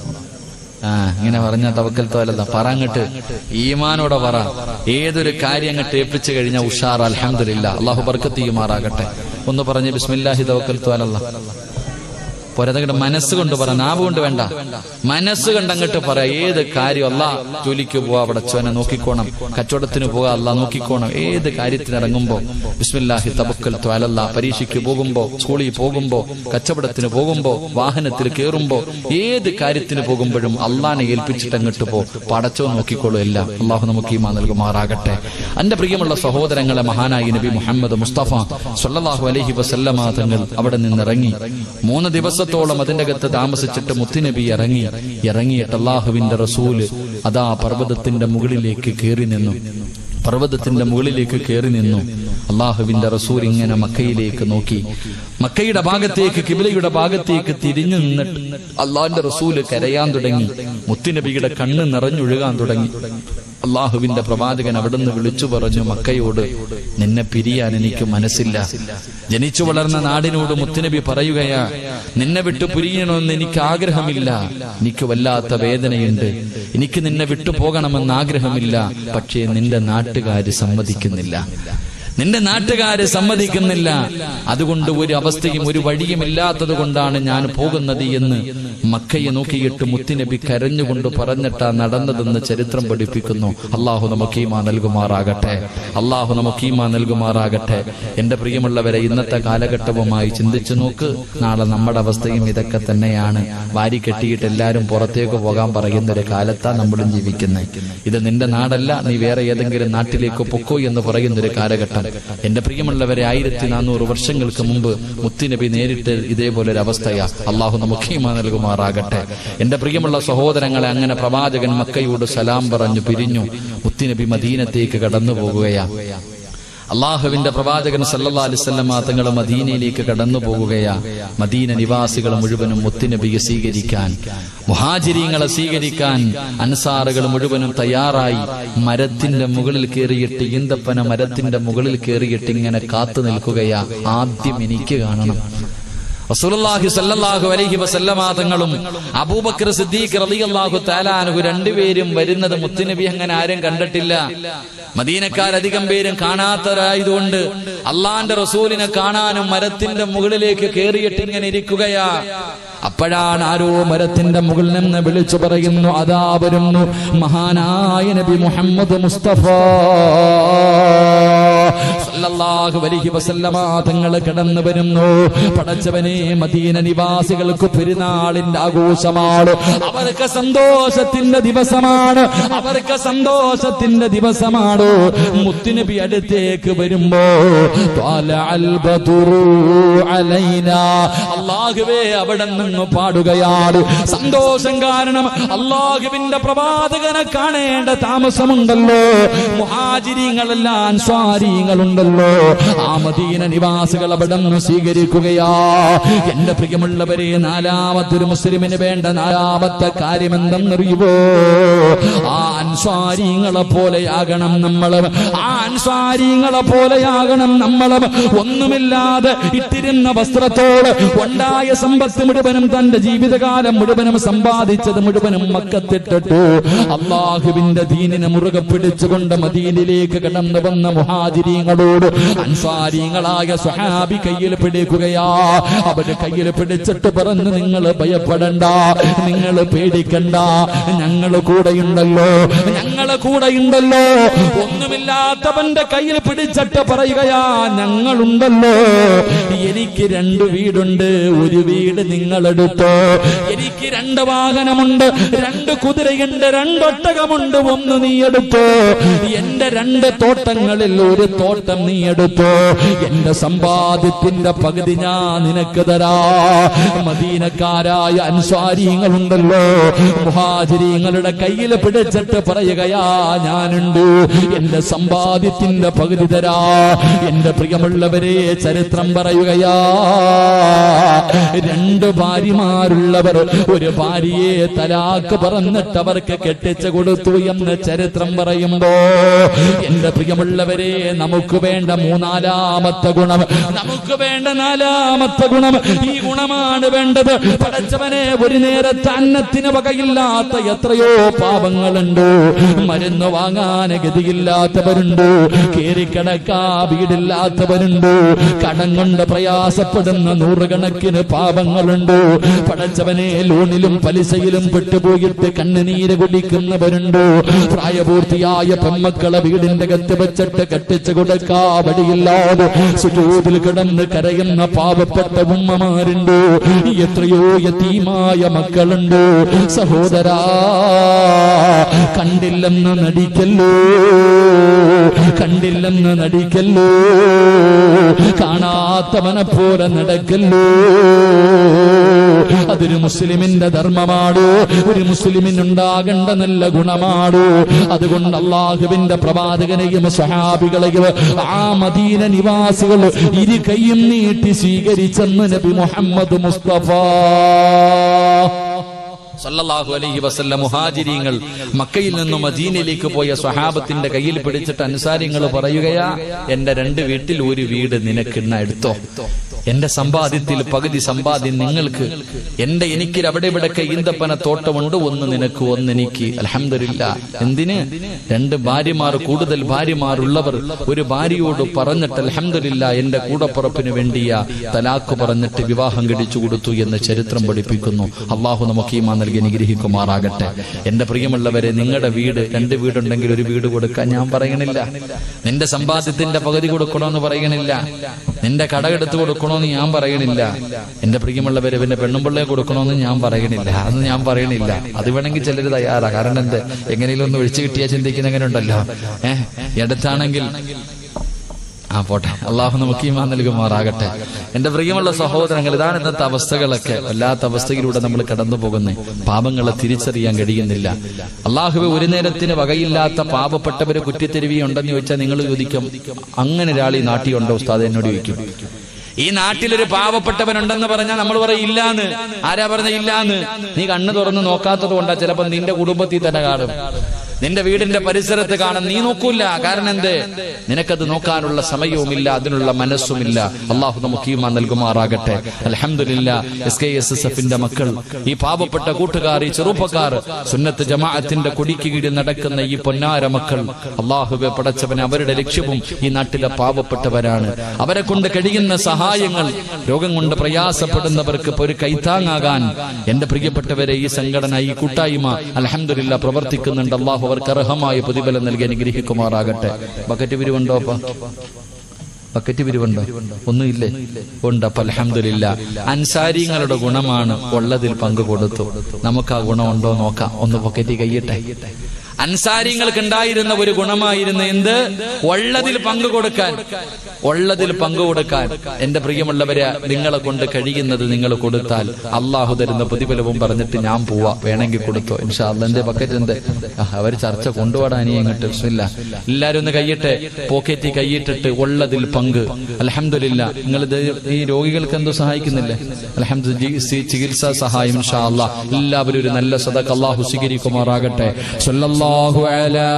ആ ഇങ്ങനെ പറഞ്ഞ തവക്കൽ തോലല്ല പറ അങ്ങട്ട് ഈമാനോടെ പറ ഏതൊരു കാര്യം അങ്ങട്ട് ഏൽപ്പിച്ചു കഴിഞ്ഞാൽ ഉഷാർ അലഹമില്ല അള്ളാഹു ബർക്കത്തിയുമാറാകട്ടെ ഒന്ന് പറഞ്ഞ് ബിസ്മില്ലാഹി തവക്കൽ തോലല്ല പോരാതങ്ങട്ട് മനസ്സ് കൊണ്ട് പറ നാവ് കൊണ്ട് വേണ്ട മനസ്സ് കൊണ്ട് അങ്ങോട്ട് പറ ഏത് കാര്യം അല്ല ജോലിക്ക് പോവാ അവിടെ ചോനെ നോക്കിക്കോണം കച്ചവടത്തിന് പോകാ അല്ല നോക്കിക്കോണം ഏത് കാര്യത്തിന് ഇറങ്ങുമ്പോ ബിസ്മില്ലാഹി തബക്കൽ ത്വാലല്ല പരീക്ഷയ്ക്ക് പോകുമ്പോ സ്കൂളിൽ പോകുമ്പോ കച്ചവടത്തിന് പോകുമ്പോ വാഹനത്തിൽ കയറുമ്പോ ഏത് കാര്യത്തിന് പോകുമ്പോഴും അള്ളാനെ ഏൽപ്പിച്ചിട്ട് അങ്ങോട്ട് പോ പടച്ചോ നോക്കിക്കോളൂ എല്ലാം അള്ളാഹു നമുക്ക് ഈ മാ നൽകുമാറാകട്ടെ എന്റെ പ്രിയമുള്ള സഹോദരങ്ങളെ മഹാനായി നബി മുഹമ്മദ് മുസ്തഫ സല്ലല്ലാഹു അലൈഹി വസല്ലമ തങ്ങൾ അവിടെ നിന്നിറങ്ങി മൂന്ന് ദിവസത്തോളം അതിന്റെ അകത്ത് താമസിച്ചിട്ട് മുത്തുനബി ഇറങ്ങി ഇറങ്ങിയിട്ട് അള്ളാഹുവിന്റെ റസൂല് അതാ പർവ്വതത്തിന്റെ മുകളിലേക്ക് കയറി നിന്നു പർവ്വതത്തിന്റെ മുകളിലേക്ക് കയറി നിന്നു അള്ളാഹുവിന്റെ റസൂൽ ഇങ്ങനെ മക്കയിലേക്ക് നോക്കി മക്കയുടെ ഭാഗത്തേക്ക് കിബിലയുടെ ഭാഗത്തേക്ക് തിരിഞ്ഞു നിന്നിട്ട് അള്ളാഹിന്റെ റസൂല് കരയാൻ തുടങ്ങി മുത്തുനബിയുടെ കണ്ണ് നിറഞ്ഞൊഴുകാൻ തുടങ്ങി അള്ളാഹുവിന്റെ പ്രവാചകൻ അവിടുന്ന് വിളിച്ചു പറഞ്ഞു മക്കയോട് നിന്നെ പിരിയാൻ എനിക്ക് മനസ്സില്ല ജനിച്ചു വളർന്ന നാടിനോട് മുത്തുനബി പറയുകയാ നിന്നെ വിട്ടു പിരിയണമെന്ന് എനിക്ക് ആഗ്രഹമില്ല എനിക്ക് വല്ലാത്ത വേദനയുണ്ട് എനിക്ക് നിന്നെ വിട്ടു പോകണമെന്ന് ആഗ്രഹമില്ല പക്ഷേ നിന്റെ നാട്ടുകാര് സമ്മതിക്കുന്നില്ല നിന്റെ നാട്ടുകാര് സമ്മതിക്കുന്നില്ല അതുകൊണ്ട് ഒരു അവസ്ഥയും ഒരു വഴിയും ഇല്ലാത്തത് കൊണ്ടാണ് ഞാൻ പോകുന്നത് എന്ന് മക്കയെ നോക്കിയിട്ട് മുത്തുനബി കരഞ്ഞുകൊണ്ട് പറഞ്ഞിട്ടാ നടന്നതെന്ന് ചരിത്രം പഠിപ്പിക്കുന്നു അള്ളാഹു നമുക്ക് ഈമാ നൽകുമാറാകട്ടെ അള്ളാഹു നമുക്ക് ഈമാ നൽകുമാറാകട്ടെ എന്റെ പ്രിയമുള്ളവരെ ഇന്നത്തെ കാലഘട്ടവുമായി ചിന്തിച്ചു നോക്ക് നാളെ നമ്മുടെ അവസ്ഥയും ഇതൊക്കെ തന്നെയാണ് വാരി കെട്ടിയിട്ട് എല്ലാവരും പുറത്തേക്ക് പോകാൻ പറയുന്ന ഒരു കാലത്താ നമ്മളും ജീവിക്കുന്നത് ഇത് നിന്റെ നാടല്ല നീ വേറെ ഏതെങ്കിലും നാട്ടിലേക്ക് പൊക്കോ എന്ന് പറയുന്ന ഒരു കാലഘട്ടം എന്റെ പ്രിയമുള്ളവരെ ആയിരത്തി നാനൂറ് വർഷങ്ങൾക്ക് മുമ്പ് മുത്തുനബി നേരിട്ട് ഇതേപോലെ ഒരു അവസ്ഥയാ അള്ളാഹു നമുക്ക് ഈമാ നൽകുമാറാകട്ടെ എന്റെ പ്രിയമുള്ള സഹോദരങ്ങളെ അങ്ങനെ പ്രവാചകൻ മക്കയോട് സലാം പറഞ്ഞു പിരിഞ്ഞു മുത്തുനബി മദീനത്തേക്ക് കടന്നു പോകുകയാ അള്ളാഹുവിന്റെ പ്രവാചകൻ സല്ലല്ലാ അലിസ്വല്ലമ തങ്ങൾ മദീനയിലേക്ക് കടന്നു പോകുകയാ മദീന നിവാസികൾ മുഴുവനും മുത്തുനബിയെ സ്വീകരിക്കാൻ മുഹാജിരിങ്ങളെ സ്വീകരിക്കാൻ അൻസാറുകൾ മുഴുവനും തയ്യാറായി മരത്തിന്റെ മുകളിൽ കയറിയിട്ട് ഈന്തപ്പന മരത്തിന്റെ മുകളിൽ കയറിയിട്ട് ഇങ്ങനെ കാത്തു നിൽക്കുകയാ ആദ്യം എനിക്ക് കാണണം റസൂലുള്ളാഹി സല്ലല്ലാഹു അലൈഹി വസല്ലമ തങ്ങളും അബൂബക്കർ സിദ്ദീഖ് റളിയല്ലാഹു തആലാനഹു രണ്ടുപേരും വരുന്നത് മുത്തുനബി അങ്ങനെ ആരും കണ്ടിട്ടില്ല മദീനക്കാരധികം പേരും കാണാത്തവരായതുകൊണ്ട് അള്ളാന്റെ റസൂലിനെ കാണാനും മരത്തിന്റെ മുകളിലേക്ക് കയറിയിട്ട് ഇങ്ങനെ ഇരിക്കുകയാ അപ്പോഴാണ് ആരോ മരത്തിന്റെ മുകളിൽ നിന്ന് വിളിച്ചു പറയുന്നു അതാ വരുന്നു മഹാനായ നബി മുഹമ്മദ് മുസ്തഫ സല്ലല്ലാഹു അലൈഹി വസല്ലമ തങ്ങൾ കടന്നു വരുന്നു പടച്ചവനെ മദീന നിവാസികൾക്ക് പെരുന്നാളിന്റെ ആഘോഷമാണ് അവർക്ക് സന്തോഷത്തിന്റെ ദിവസമാണ് അവർക്ക് സന്തോഷത്തിന്റെ ദിവസമാണ് മുത്തുനബി അടുത്തേക്ക് വരുമ്പോ ത്വാലഅൽ ബദറു അലൈനാ അല്ലാഹുവേ അവിടെ നിന്ന് പാടുകയാണ് സന്തോഷം കാരണം അള്ളാഹുവിന്റെ പ്രവാചകനെ കാണേണ്ട താമസമുണ്ടല്ലോ മുഹാജിരിങ്ങളെല്ലാം സ്വാരീങ്ങളുണ്ടല്ലോ ആ മദീന നിവാസികൾ അവിടെ നിന്ന് സ്വീകരിക്കുകയാ എന്റെ പ്രിയമുള്ളവരെ നാലാമത്തൊരു മുസ്ലിമിന് വേണ്ട നാലാമത്തെ കാര്യം എന്തെന്നറിയുവോ ആ അൻസ്വാരിങ്ങളെ പോലെയാകണം നമ്മൾ ആ അൻസ്വാരിങ്ങളെ പോലെയാകണം നമ്മൾ ഒന്നുമില്ലാതെ ഇട്ടിരുന്ന വസ്ത്രത്തോട് ഉണ്ടായ സമ്പത്ത് മുഴുവനും തന്റെ ജീവിതകാലം മുഴുവനും സമ്പാദിച്ചത് മുഴുവനും മക്കത്തിട്ടിട്ടു അള്ളാഹുവിന്റെ ദീനിനെ മുറുകെ പിടിച്ചുകൊണ്ട് മദീനിലേക്ക് കടന്നു വന്ന മുഹാജിരിങ്ങളോട് സ്വഹാബികളോട് അൻസാരിങ്ങളായ സ്വഹാബി കയ്യിൽ പിടിക്കുകയാ അവര് കയ്യിൽ പിടിച്ചിട്ട് പറഞ്ഞു നിങ്ങൾ ഭയപ്പെടണ്ട നിങ്ങൾ പേടിക്കണ്ട ഞങ്ങൾ കൂടെയുണ്ടല്ലോ ഞങ്ങൾ കൂടെയുണ്ടല്ലോ ഒന്നുമില്ലാത്തവന്റെ കയ്യിൽ പിടിച്ചിട്ട് പറയുകയാ ഞങ്ങളുണ്ടല്ലോ എനിക്ക് രണ്ട് വീടുണ്ട് ഒരു വീട് നിങ്ങളെടുത്തോ എനിക്ക് രണ്ട് വാഹനമുണ്ട് രണ്ട് കുതിരയുണ്ട് രണ്ടൊട്ടകമുണ്ട് ഒന്ന് നീ എടുത്തോ എന്റെ രണ്ട് തോട്ടങ്ങളിൽ ഒരു തോട്ടം നീ എടുത്തോ എന്റെ സമ്പാദ്യത്തിന്റെ പകുതി ഞാൻ നിനക്ക് തരാ മദീനക്കാരായ അൻസ്വാരിങ്ങളുണ്ടല്ലോ മുഹാചിരിങ്ങളുടെ കയ്യിൽ പിടിച്ചിട്ട് പറയുകയാ ഞാനുണ്ട് എന്റെ സമ്പാദ്യത്തിന്റെ പകുതി തരാ എന്റെ പ്രിയമുള്ളവരെ ചരിത്രം പറയുകയാ രണ്ട് ഭാര്യമാരുള്ളവർ ഒരു ഭാര്യയെ തലാക്ക് പറഞ്ഞിട്ട് അവർക്ക് കെട്ടിച്ചു കൊടുത്തു എന്ന് ചരിത്രം പറയുമ്പോ എന്റെ പ്രിയമുള്ളവരെ നമുക്ക് വേണ്ട മൂന്നാലാമത്തെ ഗുണം നമുക്ക് വേണ്ട നാലാമത്തെ ഗുണം ഈ ഗുണമാണ് വേണ്ടത് പടച്ചവനെ ഒരു നേരത്തെ അന്നത്തിന് വകയില്ലാത്ത എത്രയോ പാപങ്ങളുണ്ട് മരുന്ന് വാങ്ങാൻ ഗതിയില്ലാത്തവരുണ്ട് കേറിക്കിടക്കാ വീടില്ലാത്തവരുണ്ട് കടം കൊണ്ട് പ്രയാസപ്പെടുന്ന നൂറുകണക്കിന് പാപങ്ങളുണ്ട് പടച്ചവനെ ലോണിലും പലിശയിലും പെട്ടുപോയിട്ട് കണ്ണുനീര് കുടിക്കുന്നവരുണ്ട് പ്രായപൂർത്തിയായ പെമ്മക്കളെ വീടിന്റെ കത്ത് വെച്ചിട്ട് കെട്ടിച്ചു കൊടുക്കാ വടിയില്ലാതെ സുജൂതിൽ കിടന്ന് കരയുന്ന പാവപ്പെട്ട ഉമ്മമാരുണ്ട് എത്രയോ യതീമായ മക്കളുണ്ട് സഹോദരാ കണ്ടില്ലെന്ന് നടിക്കല്ലോ കണ്ടില്ലെന്ന് നടിക്കല്ലോ കാണാത്തവനെ പോലെ നടക്കല്ലോ അതൊരു മുസ്ലിമിന്റെ ധർമ്മമാണ് ഒരു മുസ്ലിമിനുണ്ടാകേണ്ട നല്ല ഗുണമാണ് അതുകൊണ്ട് അള്ളാഹുവിന്റെ പ്രവാചകനെയും സഹാബികളെയും ആ മദീന നിവാസികൾ ഇരു കൈയും നീട്ടി സ്വീകരിച്ചെന്ന് നബി മുഹമ്മദ് മുസ്തഫ സല്ലല്ലാഹു അലൈഹി വസല്ലം മുഹാജിരിങ്ങൾ മക്കയിൽ നിന്നും മദീനയിലേക്ക് പോയ സ്വഹാബത്തിന്റെ കയ്യിൽ പിടിച്ചിട്ട് അനുസാരിങ്ങൾ പറയുകയാ എന്റെ രണ്ട് വീട്ടിൽ ഒരു വീട് നിനക്ക് ഇന്ന എടുത്തോ എന്റെ സമ്പാദ്യത്തിൽ പകുതി സമ്പാദ്യം നിങ്ങൾക്ക് എന്റെ എനിക്ക് അവിടെ ഇവിടൊക്കെ ഈന്തപ്പന തോട്ടമുണ്ട് ഒന്ന് നിനക്ക് ഒന്ന് എനിക്ക് അലഹമില്ല എന്തിന് രണ്ട് ഭാര്യമാർ കൂടുതൽ ഭാര്യമാരുള്ളവർ ഒരു ഭാര്യയോട് പറഞ്ഞിട്ട് അലഹമില്ല എന്റെ കൂടപ്പുറപ്പിന് വേണ്ടിയ തലാക്ക് പറഞ്ഞിട്ട് വിവാഹം കഴിച്ചു കൊടുത്തു എന്ന് ചരിത്രം പഠിപ്പിക്കുന്നു അള്ളാഹു നമുക്ക് ഈമാ നൽകി അനുഗ്രഹിക്കുമാറാകട്ടെ എന്റെ പ്രിയമുള്ളവരെ നിങ്ങളുടെ വീട് രണ്ട് വീടുണ്ടെങ്കിൽ ഒരു വീട് കൊടുക്കാൻ ഞാൻ പറയണില്ല നിന്റെ സമ്പാദ്യത്തിന്റെ പകുതി കൊടുക്കണമെന്ന് പറയണില്ല നിന്റെ കടമെടുത്ത് കൊടുക്കണമെന്ന് ഞാൻ പറയണില്ല എന്റെ പ്രിയമുള്ളവരെ പിന്നെ പെണ്ണുമ്പിള്ളയെ കൊടുക്കണമെന്ന് ഞാൻ പറയണില്ല അതൊന്നും ഞാൻ പറയണില്ല അത് വേണമെങ്കിൽ ചിലർ തയ്യാറാ കാരണം എന്ത് എങ്ങനെയും ഒന്ന് ഒഴിച്ചു കിട്ടിയാ ചിന്തിക്കുന്ന അങ്ങനെ ഉണ്ടല്ലോ ഏഹ് എടുത്താണെങ്കിൽ ആ പോട്ടെ അള്ളാഹു നമുക്ക് ഈമാൻ നൽകുമാറാകട്ടെ എന്റെ പ്രിയമുള്ള സഹോദരങ്ങൾ ഇതാണ് ഇന്നത്തെ അവസ്ഥകളൊക്കെ വല്ലാത്ത അവസ്ഥയിലൂടെ നമ്മൾ കടന്നു പോകുന്നത് പാപങ്ങളെ തിരിച്ചറിയാൻ കഴിയുന്നില്ല അള്ളാഹുവെ ഒരു നേരത്തിന് വകയില്ലാത്ത പാവപ്പെട്ടവരെ കുറ്റിത്തെരുവി ഉണ്ടെന്ന് ചോദിച്ചാൽ നിങ്ങൾ ചോദിക്കും അങ്ങനെ ഒരാൾ ഈ നാട്ടിലുണ്ടോ ഉസ്താദ് എന്നോട് ചോദിക്കും ഈ നാട്ടിലൊരു പാവപ്പെട്ടവനുണ്ടെന്ന് പറഞ്ഞാൽ നമ്മൾ പറയും ഇല്ലാന്ന് ആരാ പറഞ്ഞ ഇല്ലാന്ന് നീ കണ്ണു തുറന്ന് നോക്കാത്തത് കൊണ്ടാ ചിലപ്പോ നിന്റെ കുടുംബത്തിൽ തന്നെ കാണും നിന്റെ വീടിന്റെ പരിസരത്ത് കാണാൻ നീ നോക്കൂല കാരണം എന്ത് നിനക്കത് നോക്കാനുള്ള സമയവുമില്ല അതിനുള്ള മനസ്സുമില്ല അള്ളാഹു നമുക്ക് ഈമാൻ നൽകുമാറാകട്ടെ അലഹമില്ല എസ് കെ എസ് എസ് എഫിന്റെ മക്കൾ ഈ പാവപ്പെട്ട കൂട്ടുകാർ ഈ ചെറുപ്പക്കാർ സുന്നത്ത് ജമാഅത്തിന്റെ കൊടിക്ക് കീഴിൽ നടക്കുന്ന ഈ പൊന്നാര മക്കൾ അള്ളാഹുബെ പടച്ചവൻ അവരുടെ ലക്ഷ്യവും ഈ നാട്ടിലെ പാവപ്പെട്ടവരാണ് അവരെ കൊണ്ട് കഴിയുന്ന സഹായങ്ങൾ രോഗം കൊണ്ട് പ്രയാസപ്പെടുന്നവർക്ക് ഇപ്പൊ ഒരു കൈത്താങ്ങാകാൻ എന്റെ പ്രിയപ്പെട്ടവരെ ഈ സംഘടന ഈ കൂട്ടായ്മ അലഹമില്ല പ്രവർത്തിക്കുന്നുണ്ട് അള്ളാഹു അവർക്ക് അർഹമായ പ്രതിഫലം നൽകി അനുഗ്രഹിക്കുമാറാകട്ടെ ബക്കറ്റ് പിരിവുണ്ടോ അപ്പ ബക്കറ്റ് പിരിവുണ്ടോ ഒന്നുമില്ലേ ഉണ്ട് അപ്പൊ അലഹമില്ല അൻസാരിങ്ങളുടെ ഗുണമാണ് ഉള്ളതിൽ പങ്കു കൊടുത്തു നമുക്ക് ആ ഗുണമുണ്ടോ നോക്കാം ഒന്ന് പൊക്കറ്റി കയ്യട്ടെ അൻസാരിങ്ങൾക്ക് ഉണ്ടായിരുന്ന ഒരു ഗുണമായിരുന്നു എന്ത് ഉള്ളതിൽ പങ്കു കൊടുക്കാൻ ഉള്ളതിൽ പങ്കു കൊടുക്കാൻ എന്റെ പ്രിയമുള്ളവരെ നിങ്ങളെ കൊണ്ട് കഴിയുന്നത് നിങ്ങൾ കൊടുത്താൽ അള്ളാഹു തരുന്ന പ്രതിഫലവും പറഞ്ഞിട്ട് ഞാൻ പോവാ വേണമെങ്കിൽ കൊടുത്തോ ഇൻഷാ അള്ളന്റെ ബക്കറ്റ് എന്ത് അവർ ചർച്ച കൊണ്ടുപോടാൻ ഇനി അങ്ങോട്ട് ഇല്ല എല്ലാരും ഒന്ന് കയ്യട്ടെ പോക്കറ്റിൽ കൈയിട്ടിട്ട് ഉള്ളതിൽ പങ്ക് അലഹമില്ല നിങ്ങൾ ഈ രോഗികൾക്ക് എന്തോ സഹായിക്കുന്നില്ലേ അലഹമ്മദ് ചികിത്സാ സഹായം ഇൻഷാ അള്ളാഹ് എല്ലാവരും ഒരു നല്ല സദക്ക് അള്ളാഹു സ്വീകരിക്കുമാറാകട്ടെ സല്ലല്ലാഹു അലാ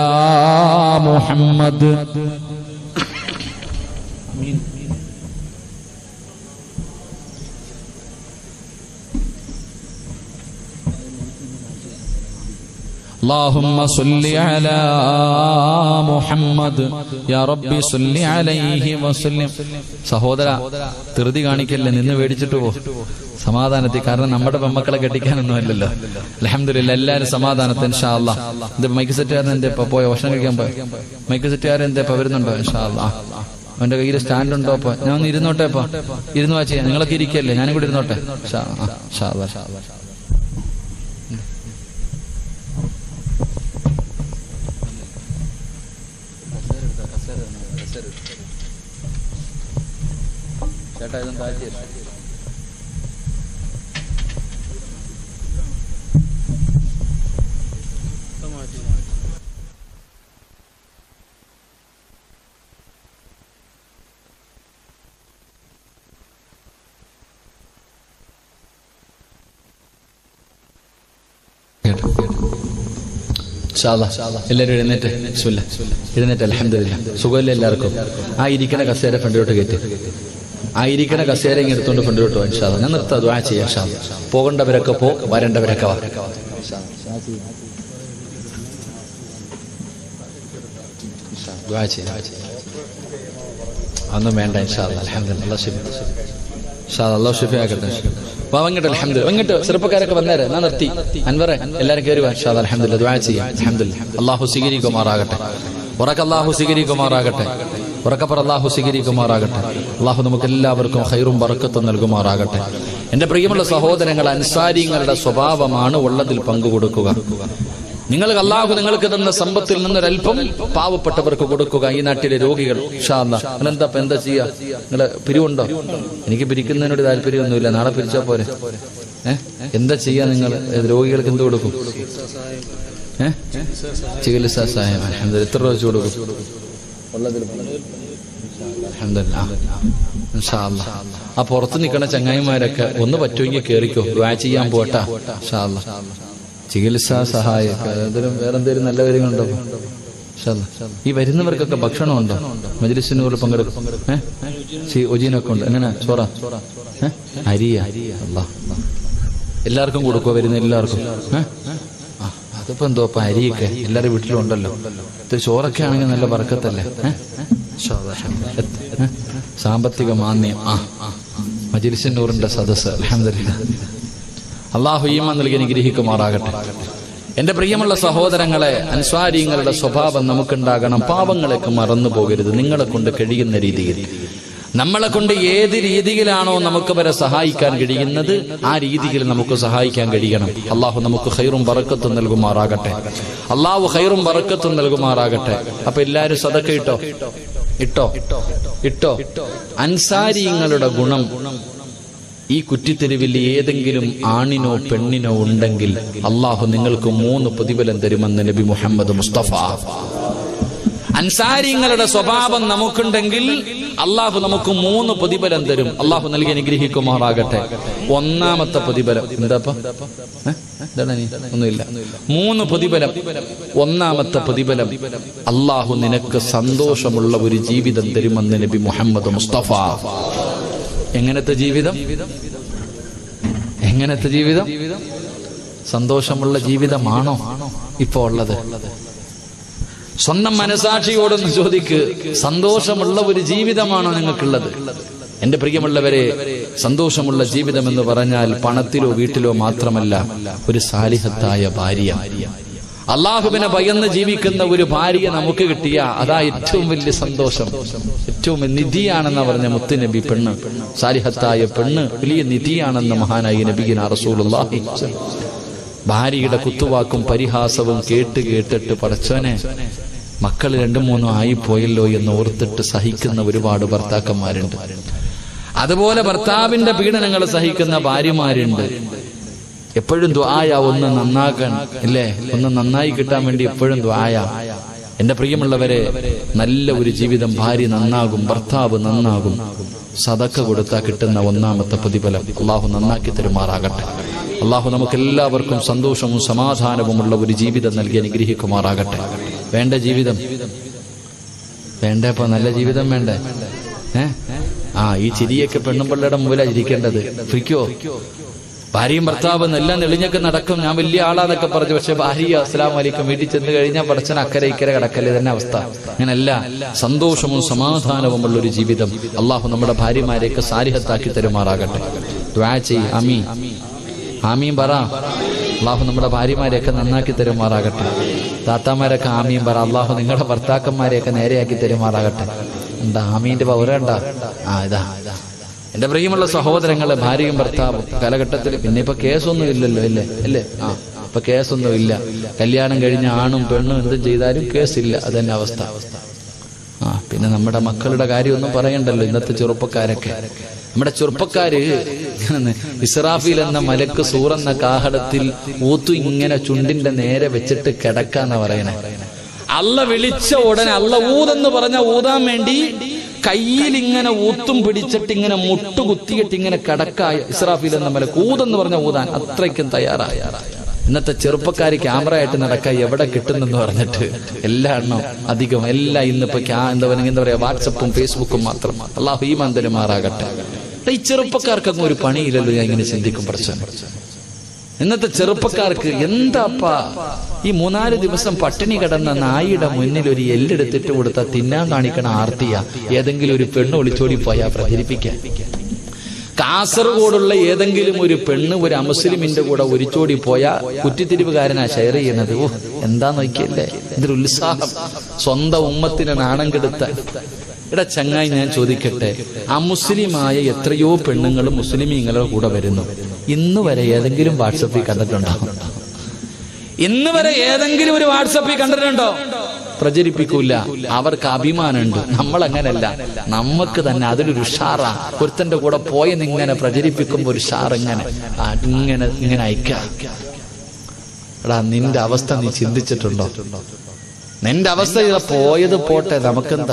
മുഹമ്മദ് اللهم صل على محمد يا ربي صل عليه وسلم സഹോദര ധൃതി കാണിക്കല്ലേ നിന്ന് മേടിച്ചിട്ട് പോ സമാധാനത്തിൽ കാരണം നമ്മുടെ പെമ്മക്കളെ കെട്ടിക്കാനൊന്നും അല്ലല്ലോ അലഹമില്ല എല്ലാരും സമാധാനത്തിൽ ഇൻഷാ അല്ലാ ഇത് മൈക്ക് സെറ്റുകാരൻ എന്തേ ഇപ്പൊ പോയോ ഭക്ഷണം കഴിക്കാൻ പോയോ മൈക്ക് സെറ്റുകാരൻ എന്തേ ഇപ്പൊ വരുന്നുണ്ടോ ഇൻഷാ അല്ലാ അവന്റെ കയ്യിൽ സ്റ്റാൻഡ് ഉണ്ടോ അപ്പൊ ഞാൻ ഒന്ന് ഇരുന്നോട്ടെ ഇപ്പൊ ഇരുന്ന് വാ നിങ്ങളൊക്കെ ഇരിക്കല്ലേ ഞാനും കൂടി ഇരുന്നോട്ടെ ഷാ ആ, ഷാ അല്ലാ, ഷാ അല്ലാ. ചേട്ടാ ഇതൊന്ന് താഴ്ത്തി വെച്ചോ. കേട്ടോ, കേട്ടോ. ഇൻഷാ അല്ലാ. എല്ലാവരും എഴുന്നേറ്റ് ബിസ്മില്ലാ. എഴുന്നേറ്റ് അലഹമില്ല സുഖമില്ല എല്ലാവർക്കും ആ ഇരിക്കണ കസേര ഫ്രണ്ടിലോട്ട് കയറ്റി ആ ഇരിക്കണ കസേര ഇങ്ങനെ എടുത്തോണ്ട് ഫ്രണ്ടിലോട്ട് വാ ഇൻഷാ അല്ലാ. ഞാൻ നിർത്താം ദ്വാ ചെയ്യാം ഇൻഷാ അല്ലാ. പോകേണ്ടവരൊക്കെ പോ വരേണ്ടവരൊക്കെ വാ ദ്വാ ചെയ്യാം അതൊന്നും വേണ്ട ഇൻഷാ അല്ലാ. അൽഹംദുലില്ലാ അല്ലാഹ് ശിഫ ഇൻഷാ അല്ലാ. അല്ലാഹ് ശിഫ ആക്കട്ടെ വാ വങ്ങട്ട് അൽഹംദുലില്ലാ വങ്ങട്ട് ചെറുപ്പക്കാരൊക്കെ വന്നേരെ ഞാൻ നിർത്തി അൻവറെ എല്ലാരും കയറി വാ ഇൻഷാ അല്ലാ. അൽഹംദുലില്ലാ ദുആ ചെയ്യാം അൽഹംദുലില്ലാ അല്ലാഹു സ്വീകരിക്കുമാറാകട്ടെ ഉറക്ക അല്ലാഹു സ്വീകരിക്കുമാറാകട്ടെ ഉറക്കപ്പറ അല്ലാഹു സ്വീകരിക്കുമാറാകട്ടെ അല്ലാഹു നമുക്ക് എല്ലാവർക്കും ഹൈറും ബറക്കത്തും നൽകുമാറാകട്ടെ എന്റെ പ്രിയമുള്ള സഹോദരങ്ങൾ അൻസാരിങ്ങളുടെ സ്വഭാവമാണ് ഉള്ളതിൽ പങ്കുകൊടുക്കുക നിങ്ങൾ അള്ളാഹു നിങ്ങൾക്ക് തന്ന സമ്പത്തിൽ നിന്നൊരല്പം പാവപ്പെട്ടവർക്ക് കൊടുക്കുക ഈ നാട്ടിലെ രോഗികൾ ഷാന്ന എന്താ ഇപ്പൊ എന്താ ചെയ്യാ നിങ്ങളെ പിരിവുണ്ടോ എനിക്ക് പിരിക്കുന്നതിനോട് താല്പര്യമൊന്നുമില്ല നാളെ പിരിച്ചാ പോരെ ഏ എന്താ ചെയ്യാ നിങ്ങൾ രോഗികൾക്ക് എന്ത് കൊടുക്കും ഏ ചികിത്സാ സഹായം അൽഹംദുലില്ലാ. എത്ര രൂപ വെച്ച് കൊടുക്കും അൽഹംദുലില്ലാ. ഇൻഷാ അല്ലാ. ആ പുറത്ത് നിൽക്കുന്ന ചങ്ങായിമാരൊക്കെ ഒന്ന് പറ്റുമെങ്കിൽ കേറിക്കോ ദ്വാ ചെയ്യാൻ പോട്ടാ ഇൻഷാ അല്ലാ. ചികിത്സാ സഹായം അതിലും വേറെന്തേലും നല്ല കാര്യങ്ങളുണ്ടോ ഇൻഷാ അല്ലാ. ഈ വരുന്നവർക്കൊക്കെ ഭക്ഷണം ഉണ്ടോ മജ്ലിസിനൂർ പങ്കെടുക്കും ഏഹ് ഒജീനൊക്കെ ഉണ്ട് എങ്ങനെ ചോറ ഏഹ് അരിയ അല്ലാ എല്ലാവർക്കും കൊടുക്കുമോ വരുന്ന എല്ലാവർക്കും ഏഹ് ആ, അതിപ്പോ എന്തോ ഇപ്പൊ അരിയൊക്കെ എല്ലാവരുടെ വീട്ടിലും ഉണ്ടല്ലോ ഇത് ചോറൊക്കെ ആണെങ്കിൽ നല്ല പറക്കത്തല്ലേ ഏഹ്? ശോഭ. ഏഹ്? സാമ്പത്തിക മാന്യം ആ മജിലിസിനൂറിന്റെ സദസ് അൽഹംദുലില്ലാ അള്ളാഹു ഈമാൻ നൽകി അനുഗ്രഹിക്കുമാറാകട്ടെ എന്റെ പ്രിയമുള്ള സഹോദരങ്ങളെ അൻസ്വാരിങ്ങളുടെ സ്വഭാവം നമുക്കുണ്ടാകണം പാവങ്ങളൊക്കെ മറന്നു പോകരുത് നിങ്ങളെ കൊണ്ട് കഴിയുന്ന രീതിയിൽ നമ്മളെ കൊണ്ട് ഏത് രീതിയിലാണോ നമുക്ക് വരെ സഹായിക്കാൻ കഴിയുന്നത് ആ രീതിയിൽ നമുക്ക് സഹായിക്കാൻ കഴിയണം അള്ളാഹു നമുക്ക് ഹൈറും പറക്കത്തും നൽകുമാറാകട്ടെ അള്ളാഹു ഹൈറും പറക്കത്തും നൽകുമാറാകട്ടെ അപ്പൊ എല്ലാരും സതക്ക ഇട്ടോ ഇട്ടോ ഇട്ടോ അൻസാരിങ്ങളുടെ ഗുണം ഈ കുറ്റിത്തെരുവിൽ ഏതെങ്കിലും ആണിനോ പെണ്ണിനോ ഉണ്ടെങ്കിൽ അള്ളാഹു നിങ്ങൾക്ക് മൂന്ന് പ്രതിഫലം തരുമെന്ന് നബി മുഹമ്മദ് മുസ്തഫ അൻസാരിങ്ങളുടെ സ്വഭാവം നമുക്കുണ്ടെങ്കിൽ അള്ളാഹു നമുക്ക് മൂന്ന് പ്രതിഫലം തരും അള്ളാഹു നൽകി അനുഗ്രഹിക്കുമാറാകട്ടെ ഒന്നാമത്തെ പ്രതിഫലം എന്താപ്പ ഏ? എന്താണ് നീ? ഒന്നുമില്ല മൂന്ന് പ്രതിഫലം ഒന്നാമത്തെ പ്രതിഫലം അള്ളാഹു നിനക്ക് സന്തോഷമുള്ള ഒരു ജീവിതം തരുമെന്ന് നബി മുഹമ്മദ് മുസ്തഫ എങ്ങനത്തെ ജീവിതം എങ്ങനത്തെ ജീവിതം സന്തോഷമുള്ള ജീവിതമാണോ ഇപ്പോ ഉള്ളത് സ്വന്തം മനസാക്ഷിയോടൊന്ന് ചോദിക്ക് സന്തോഷമുള്ള ഒരു ജീവിതമാണോ നിങ്ങൾക്കുള്ളത് എന്റെ പ്രിയമുള്ളവരെ സന്തോഷമുള്ള ജീവിതം എന്ന് പറഞ്ഞാൽ പണത്തിലോ വീട്ടിലോ മാത്രമല്ല ഒരു സാലിഹത്തായ ഭാര്യ അള്ളാഹുവിനെ ഭയന്ന് ജീവിക്കുന്ന ഒരു ഭാര്യ നമുക്ക് കിട്ടിയ അതാ ഏറ്റവും വലിയ സന്തോഷം ഏറ്റവും നിധിയാണെന്ന് പറഞ്ഞ മുത്തുനബി പെണ്ണ് സാലിഹത്തായ പെണ്ണ് വലിയ നിധിയാണെന്ന് മഹാനായി നബിഗിന റസൂലുള്ളാഹി ഭാര്യയുടെ കുത്തുവാക്കും പരിഹാസവും കേട്ട് കേട്ടിട്ട് പടച്ചോനെ മക്കൾ രണ്ടു മൂന്നും ആയിപ്പോയല്ലോ എന്ന് ഓർത്തിട്ട് സഹിക്കുന്ന ഒരുപാട് ഭർത്താക്കന്മാരുണ്ട് അതുപോലെ ഭർത്താവിന്റെ പീഡനങ്ങൾ സഹിക്കുന്ന ഭാര്യമാരുണ്ട് എപ്പോഴും ദ്വായ ഒന്ന് നന്നാക്കാൻ ഇല്ലേ ഒന്ന് നന്നായി കിട്ടാൻ വേണ്ടി എപ്പോഴും ദ്വായ എന്റെ പ്രിയമുള്ളവരെ നല്ല ഒരു ജീവിതം ഭാര്യ നന്നാകും ഭർത്താവ് നന്നാകും സതക്ക കൊടുത്താൽ കിട്ടുന്ന ഒന്നാമത്തെ പ്രതിഫലം അള്ളാഹു നന്നാക്കി തരുമാറാകട്ടെ അള്ളാഹു നമുക്ക് എല്ലാവർക്കും സന്തോഷവും സമാധാനവുമുള്ള ഒരു ജീവിതം നൽകി അനുഗ്രഹിക്കുമാറാകട്ടെ വേണ്ട ജീവിതം വേണ്ട ഇപ്പൊ നല്ല ജീവിതം വേണ്ടേ ഏ ആ ഈ ചിരിയൊക്കെ പെണ്ണും പിള്ളയുടെ മുമ്പിലാ ഇരിക്കേണ്ടത് ഫ്രിക്കോ ഭാര്യയും ഭർത്താവും എല്ലാം നെളിഞ്ഞൊക്കെ നടക്കും ഞാൻ വലിയ ആളാന്നൊക്കെ പറഞ്ഞു പക്ഷെ ഭാര്യ അസ്സലാം വലിക്കും വീട്ടിൽ ചെന്ന് കഴിഞ്ഞാൽ പടച്ചൻ അക്കരെ ഇക്കരെ കിടക്കല്ലേ തന്നെ അവസ്ഥ അങ്ങനല്ല സന്തോഷവും സമാധാനവുമുള്ള ഒരു ജീവിതം അള്ളാഹു നമ്മുടെ ഭാര്യമാരെയൊക്കെ സാരിഹത്താക്കി തരുമാറാകട്ടെ ദ്വാ ചെയ് അമീ ആമീൻ പറ അള്ളാഹു നമ്മുടെ ഭാര്യമാരെയൊക്കെ നന്നാക്കി തരുമാറാകട്ടെ താത്താമാരൊക്കെ ആമീൻ പറ അള്ളാഹു നിങ്ങളുടെ ഭർത്താക്കന്മാരെയൊക്കെ നേരെയാക്കി തരുമാറാകട്ടെ എന്താ ആമീന്റെ പൗരണ്ട ആ ഇതാ എന്റെ പ്രിയമുള്ള സഹോദരങ്ങളെ ഭാര്യയും ഭർത്താവും കാലഘട്ടത്തിൽ പിന്നെ ഇപ്പൊ കേസൊന്നും ഇല്ലല്ലോ അല്ലേ അല്ലേ ആ ഇപ്പൊ കേസൊന്നും ഇല്ല കല്യാണം കഴിഞ്ഞ ആണും പെണ്ണും എന്തും ചെയ്താലും കേസില്ല അതന്നെ അവസ്ഥ ആ പിന്നെ നമ്മുടെ മക്കളുടെ കാര്യമൊന്നും പറയണ്ടല്ലോ ഇന്നത്തെ ചെറുപ്പക്കാരൊക്കെ നമ്മുടെ ചെറുപ്പക്കാര് ഇങ്ങനെ ഇസ്രാഫീൽ എന്ന മലക്ക് സൂറെന്ന കാഹളത്തിൽ ഊത്തു ഇങ്ങനെ ചുണ്ടിന്റെ നേരെ വെച്ചിട്ട് കിടക്കാന്ന പറയണേ അല്ല വിളിച്ച ഉടനെ അല്ല ഊതെന്ന് പറഞ്ഞ ഊതാൻ വേണ്ടി കയ്യിൽ ഇങ്ങനെ ഊത്തും പിടിച്ചിട്ട് ഇങ്ങനെ മുട്ടു കുത്തിയിട്ട് ഇങ്ങനെ കിടക്കായ ഇസ്രാഫീൽ എന്ന മലക്ക് ഊതെന്ന് പറഞ്ഞ ഊതാൻ അത്രയ്ക്കും തയ്യാറായ ഇന്നത്തെ ചെറുപ്പക്കാർ ക്യാമറ ആയിട്ട് നടക്കാൻ എവിടെ കിട്ടുന്നെന്ന് പറഞ്ഞിട്ട് എല്ലാ എണ്ണം അധികം എല്ലാം ഇന്നിപ്പോ ക്യാ എന്താ പറയുക എന്താ പറയാ വാട്സപ്പും ഫേസ്ബുക്കും മാത്രം അള്ളാഹു ഈ മന്ദലും മാറാകട്ടെ ഈ ചെറുപ്പക്കാർക്കൊന്നും ഒരു പണിയില്ലല്ലോ ഞാൻ ഇങ്ങനെ ചിന്തിക്കും പ്രശ്നം ഇന്നത്തെ ചെറുപ്പക്കാർക്ക് എന്താപ്പാ ഈ മൂന്നാല് ദിവസം പട്ടിണി കിടന്ന നായിയുടെ മുന്നിൽ ഒരു എല്ലെടുത്തിട്ട് കൊടുത്ത തിന്നാൻ കാണിക്കണ ആർത്തിയ ഏതെങ്കിലും ഒരു പെണ്ണ് ഒളിച്ചോടി പോയാ പ്രചരിപ്പിക്കാൻ കാസർഗോഡുള്ള ഏതെങ്കിലും ഒരു പെണ്ണ് ഒരു അമുസ്ലിമിന്റെ കൂടെ ഒരിച്ചോടി പോയ കുറ്റിത്തിരിവുകാരനാ ഷെയർ ചെയ്യുന്നത് ഓ എന്താ നോക്കിയല്ലേ ഇതൊരു ഉത്സാഹം സ്വന്തം ഉമ്മത്തിന് നാണം കെടുത്ത എടാ ചങ്ങായി ഞാൻ ചോദിക്കട്ടെ അമുസ്ലിമായ എത്രയോ പെണ്ണുങ്ങൾ മുസ്ലിമീങ്ങളുടെ കൂടെ വരുന്നു ഇന്ന് വരെ ഏതെങ്കിലും വാട്സപ്പിൽ കണ്ടിട്ടുണ്ടോ ഇന്ന് വരെ ഏതെങ്കിലും ഒരു വാട്സപ്പിൽ കണ്ടിട്ടുണ്ടോ പ്രചരിപ്പിക്കൂല അവർക്ക് അഭിമാനമുണ്ട് നമ്മൾ അങ്ങനല്ല നമുക്ക് തന്നെ അതിലൊരു ഉഷാറാ ഒരുത്തന്റെ കൂടെ പോയെന്ന് ഇങ്ങനെ പ്രചരിപ്പിക്കുമ്പോ ഒരു ഷാർ ഇങ്ങനെ ആ, ഇങ്ങനെ ഇങ്ങനെ അയക്കാം എടാ നിന്റെ അവസ്ഥ നീ ചിന്തിച്ചിട്ടുണ്ടോ നിന്റെ അവസ്ഥ ഇതാ പോയത് പോട്ടെ നമുക്കെന്താ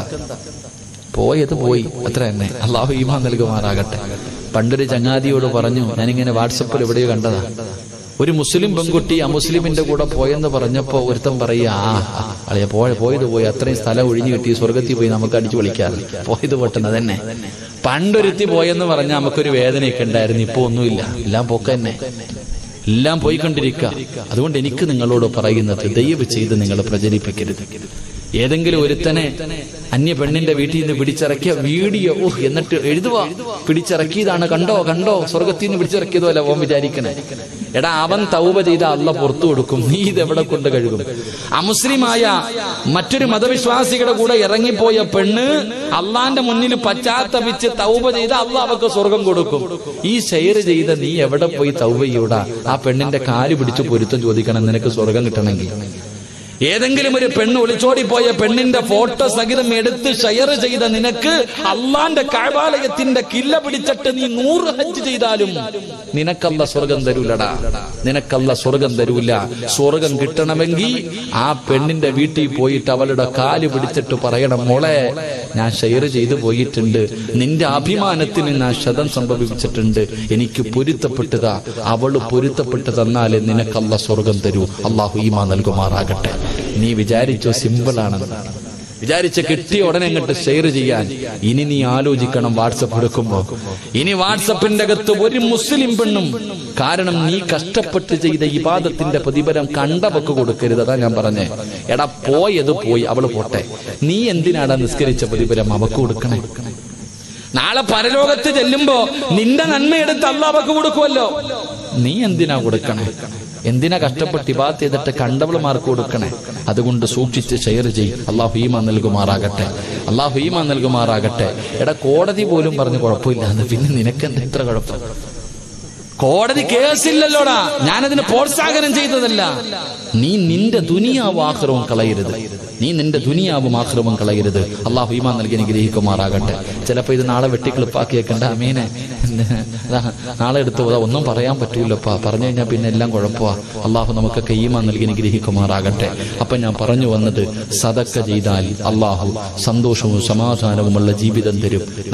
പോയത് പോയി അത്ര തന്നെ അള്ളാഹു ഈമാൻ നൽകുമാറാകട്ടെ പണ്ടൊരു ചങ്ങാതിയോട് പറഞ്ഞു ഞാനിങ്ങനെ വാട്സപ്പിൽ എവിടെയോ കണ്ടതാ ഒരു മുസ്ലിം പെൺകുട്ടി അമുസ്ലിമിന്റെ കൂടെ പോയെന്ന് പറഞ്ഞപ്പോ ഒരുത്തൻ പറയാ ആ ആ, അളിയ പോയ പോയത് പോയി അത്രയും സ്ഥലം ഒഴിഞ്ഞു കിട്ടി സ്വർഗത്തിൽ പോയി നമുക്ക് അടിച്ചു വിളിക്കാറ് പോയത് പൊട്ടുന്നത് തന്നെ പണ്ടൊരുത്തി പോയെന്ന് പറഞ്ഞാൽ നമുക്കൊരു വേദനയൊക്കെ ഉണ്ടായിരുന്നു ഇപ്പൊ ഒന്നുമില്ല എല്ലാം പോക്ക തന്നെ എല്ലാം പോയിക്കൊണ്ടിരിക്കുക അതുകൊണ്ട് എനിക്ക് നിങ്ങളോട് പറയുന്നത് ദയവ് ചെയ്ത് നിങ്ങൾ പ്രചരിപ്പിക്കരുത് ഏതെങ്കിലും ഒരുത്തനെ അന്യ പെണ്ണിന്റെ വീട്ടിൽ നിന്ന് പിടിച്ചിറക്കിയ വീഡിയോ ഓ എന്നിട്ട് എഴുതുക പിടിച്ചിറക്കിയതാണ് കണ്ടോ കണ്ടോ സ്വർഗത്തിൽ നിന്ന് പിടിച്ചിറക്കിയതോ അല്ല ഓൻ വിചാരിക്കണേ എടാ അവൻ തൗബ ചെയ്ത അള്ള പുറത്തു കൊടുക്കും നീ ഇത് എവിടെ കൊണ്ട് കഴുകും അമുസ്ലിമായ മറ്റൊരു മതവിശ്വാസികളുടെ കൂടെ ഇറങ്ങിപ്പോയ പെണ്ണ് അള്ളാന്റെ മുന്നിൽ പശ്ചാത്തപിച്ച് തൗബ ചെയ്ത അള്ള അവക്ക് സ്വർഗം കൊടുക്കും ഈ ഷെയർ ചെയ്ത നീ എവിടെ പോയി തൗബ ചെയ്യൂടാ ആ പെണ്ണിന്റെ കാല് പിടിച്ച് പൊരുത്തം ചോദിക്കണം നിനക്ക് സ്വർഗം കിട്ടണമെങ്കിൽ ഏതെങ്കിലും ഒരു പെണ്ണ് ഒളിച്ചോടി പോയ പെണ്ണിന്റെ ഫോട്ടോ സഹിതം എടുത്ത് ഷെയർ ചെയ്ത നിനക്ക് അള്ളാന്റെ കാഴ്വാലയത്തിന്റെ കില്ല പിടിച്ചിട്ട് നീ നൂറ് ഹജ്ജ് ചെയ്താലും നിനക്കല്ല സ്വർഗം തരൂലടാ നിനക്കല്ല സ്വർഗം തരൂല സ്വർഗം കിട്ടണമെങ്കിൽ ആ പെണ്ണിന്റെ വീട്ടിൽ പോയിട്ട് അവളുടെ കാല് പിടിച്ചിട്ട് പറയണം മോളെ ഞാൻ ഷെയർ ചെയ്തു പോയിട്ടുണ്ട് നിന്റെ അഭിമാനത്തിന് ഞാൻ ശതം സംഭവിച്ചിട്ടുണ്ട് എനിക്ക് പൊരുത്തപ്പെട്ടതാ അവള് പൊരുത്തപ്പെട്ട് തന്നാലേ നിനക്കല്ല സ്വർഗം തരൂ അള്ളാഹു ഈമാ നൽകുമാറാകട്ടെ നീ വിചാരിച്ചോ സിമ്പിൾ ആണെന്ന് വിചാരിച്ച കിട്ടിയ ഉടനെ അങ്ങോട്ട് ഷെയർ ചെയ്യാൻ ഇനി നീ ആലോചിക്കണം വാട്സപ്പ് എടുക്കുമ്പോ ഇനി വാട്സപ്പിന്റെ അകത്ത് ഒരു മുസ്ലിം പെണ്ണും കാരണം നീ കഷ്ടപ്പെട്ട് ചെയ്ത ഇബാദത്തിന്റെ പ്രതിഫലം കണ്ടവക്ക് കൊടുക്കരുത് അതാ ഞാൻ പറഞ്ഞേ എടാ പോയത് പോയി അവള് പോട്ടെ നീ എന്തിനാടാ നിസ്കരിച്ച പ്രതിഫലം അവക്ക് കൊടുക്കണേ നാളെ പരലോകത്ത് ചെല്ലുമ്പോ നിന്റെ നന്മയെടുത്ത് അള്ളാഹ്ക്ക് കൊടുക്കുമല്ലോ നീ എന്തിനാ കൊടുക്കണേ എന്തിനാ കഷ്ടപ്പെട്ട് ഇബാത്ത് ചെയ്തിട്ട് കണ്ടവളുമാർക്ക് കൊടുക്കണേ അതുകൊണ്ട് സൂക്ഷിച്ച് ഷെയർ ചെയ്യും അള്ളാഹു ഹീമ നൽകുമാറാകട്ടെ അള്ളാഹു ഹീമ നൽകുമാറാകട്ടെ എടാ കോടതി പോലും പറഞ്ഞ് കുഴപ്പമില്ല പിന്നെ നിനക്കെന്താ ഇത്ര കുഴപ്പം കോടതി കേസില്ലല്ലോടാ ഞാനതിന് പ്രോത്സാഹനം ചെയ്തതല്ല നീ നിന്റെ ദുനിയാവും ആഹ്റവും കളയരുത് നീ നിന്റെ ദുനിയാവും ആഹ്റവും കളയരുത് അള്ളാഹു ഈമാൻ നൽകി അനുഗ്രഹിക്കുമാറാകട്ടെ ചിലപ്പോ ഇത് നാളെ വെട്ടിക്ലിപ്പാക്കിയേക്കണ്ട അമീനെ ദാ, നാളെ എടുത്തു പോതാ ഒന്നും പറയാൻ പറ്റൂലപ്പാ പറഞ്ഞു കഴിഞ്ഞാൽ പിന്നെ എല്ലാം കുഴപ്പമാ അള്ളാഹു നമുക്കൊക്കെ ഈമാൻ നൽകി അനുഗ്രഹിക്കുമാറാകട്ടെ അപ്പൊ ഞാൻ പറഞ്ഞു വന്നത് സതക്ക ചെയ്താൽ അള്ളാഹു സന്തോഷവും സമാധാനവുമുള്ള ജീവിതം തരും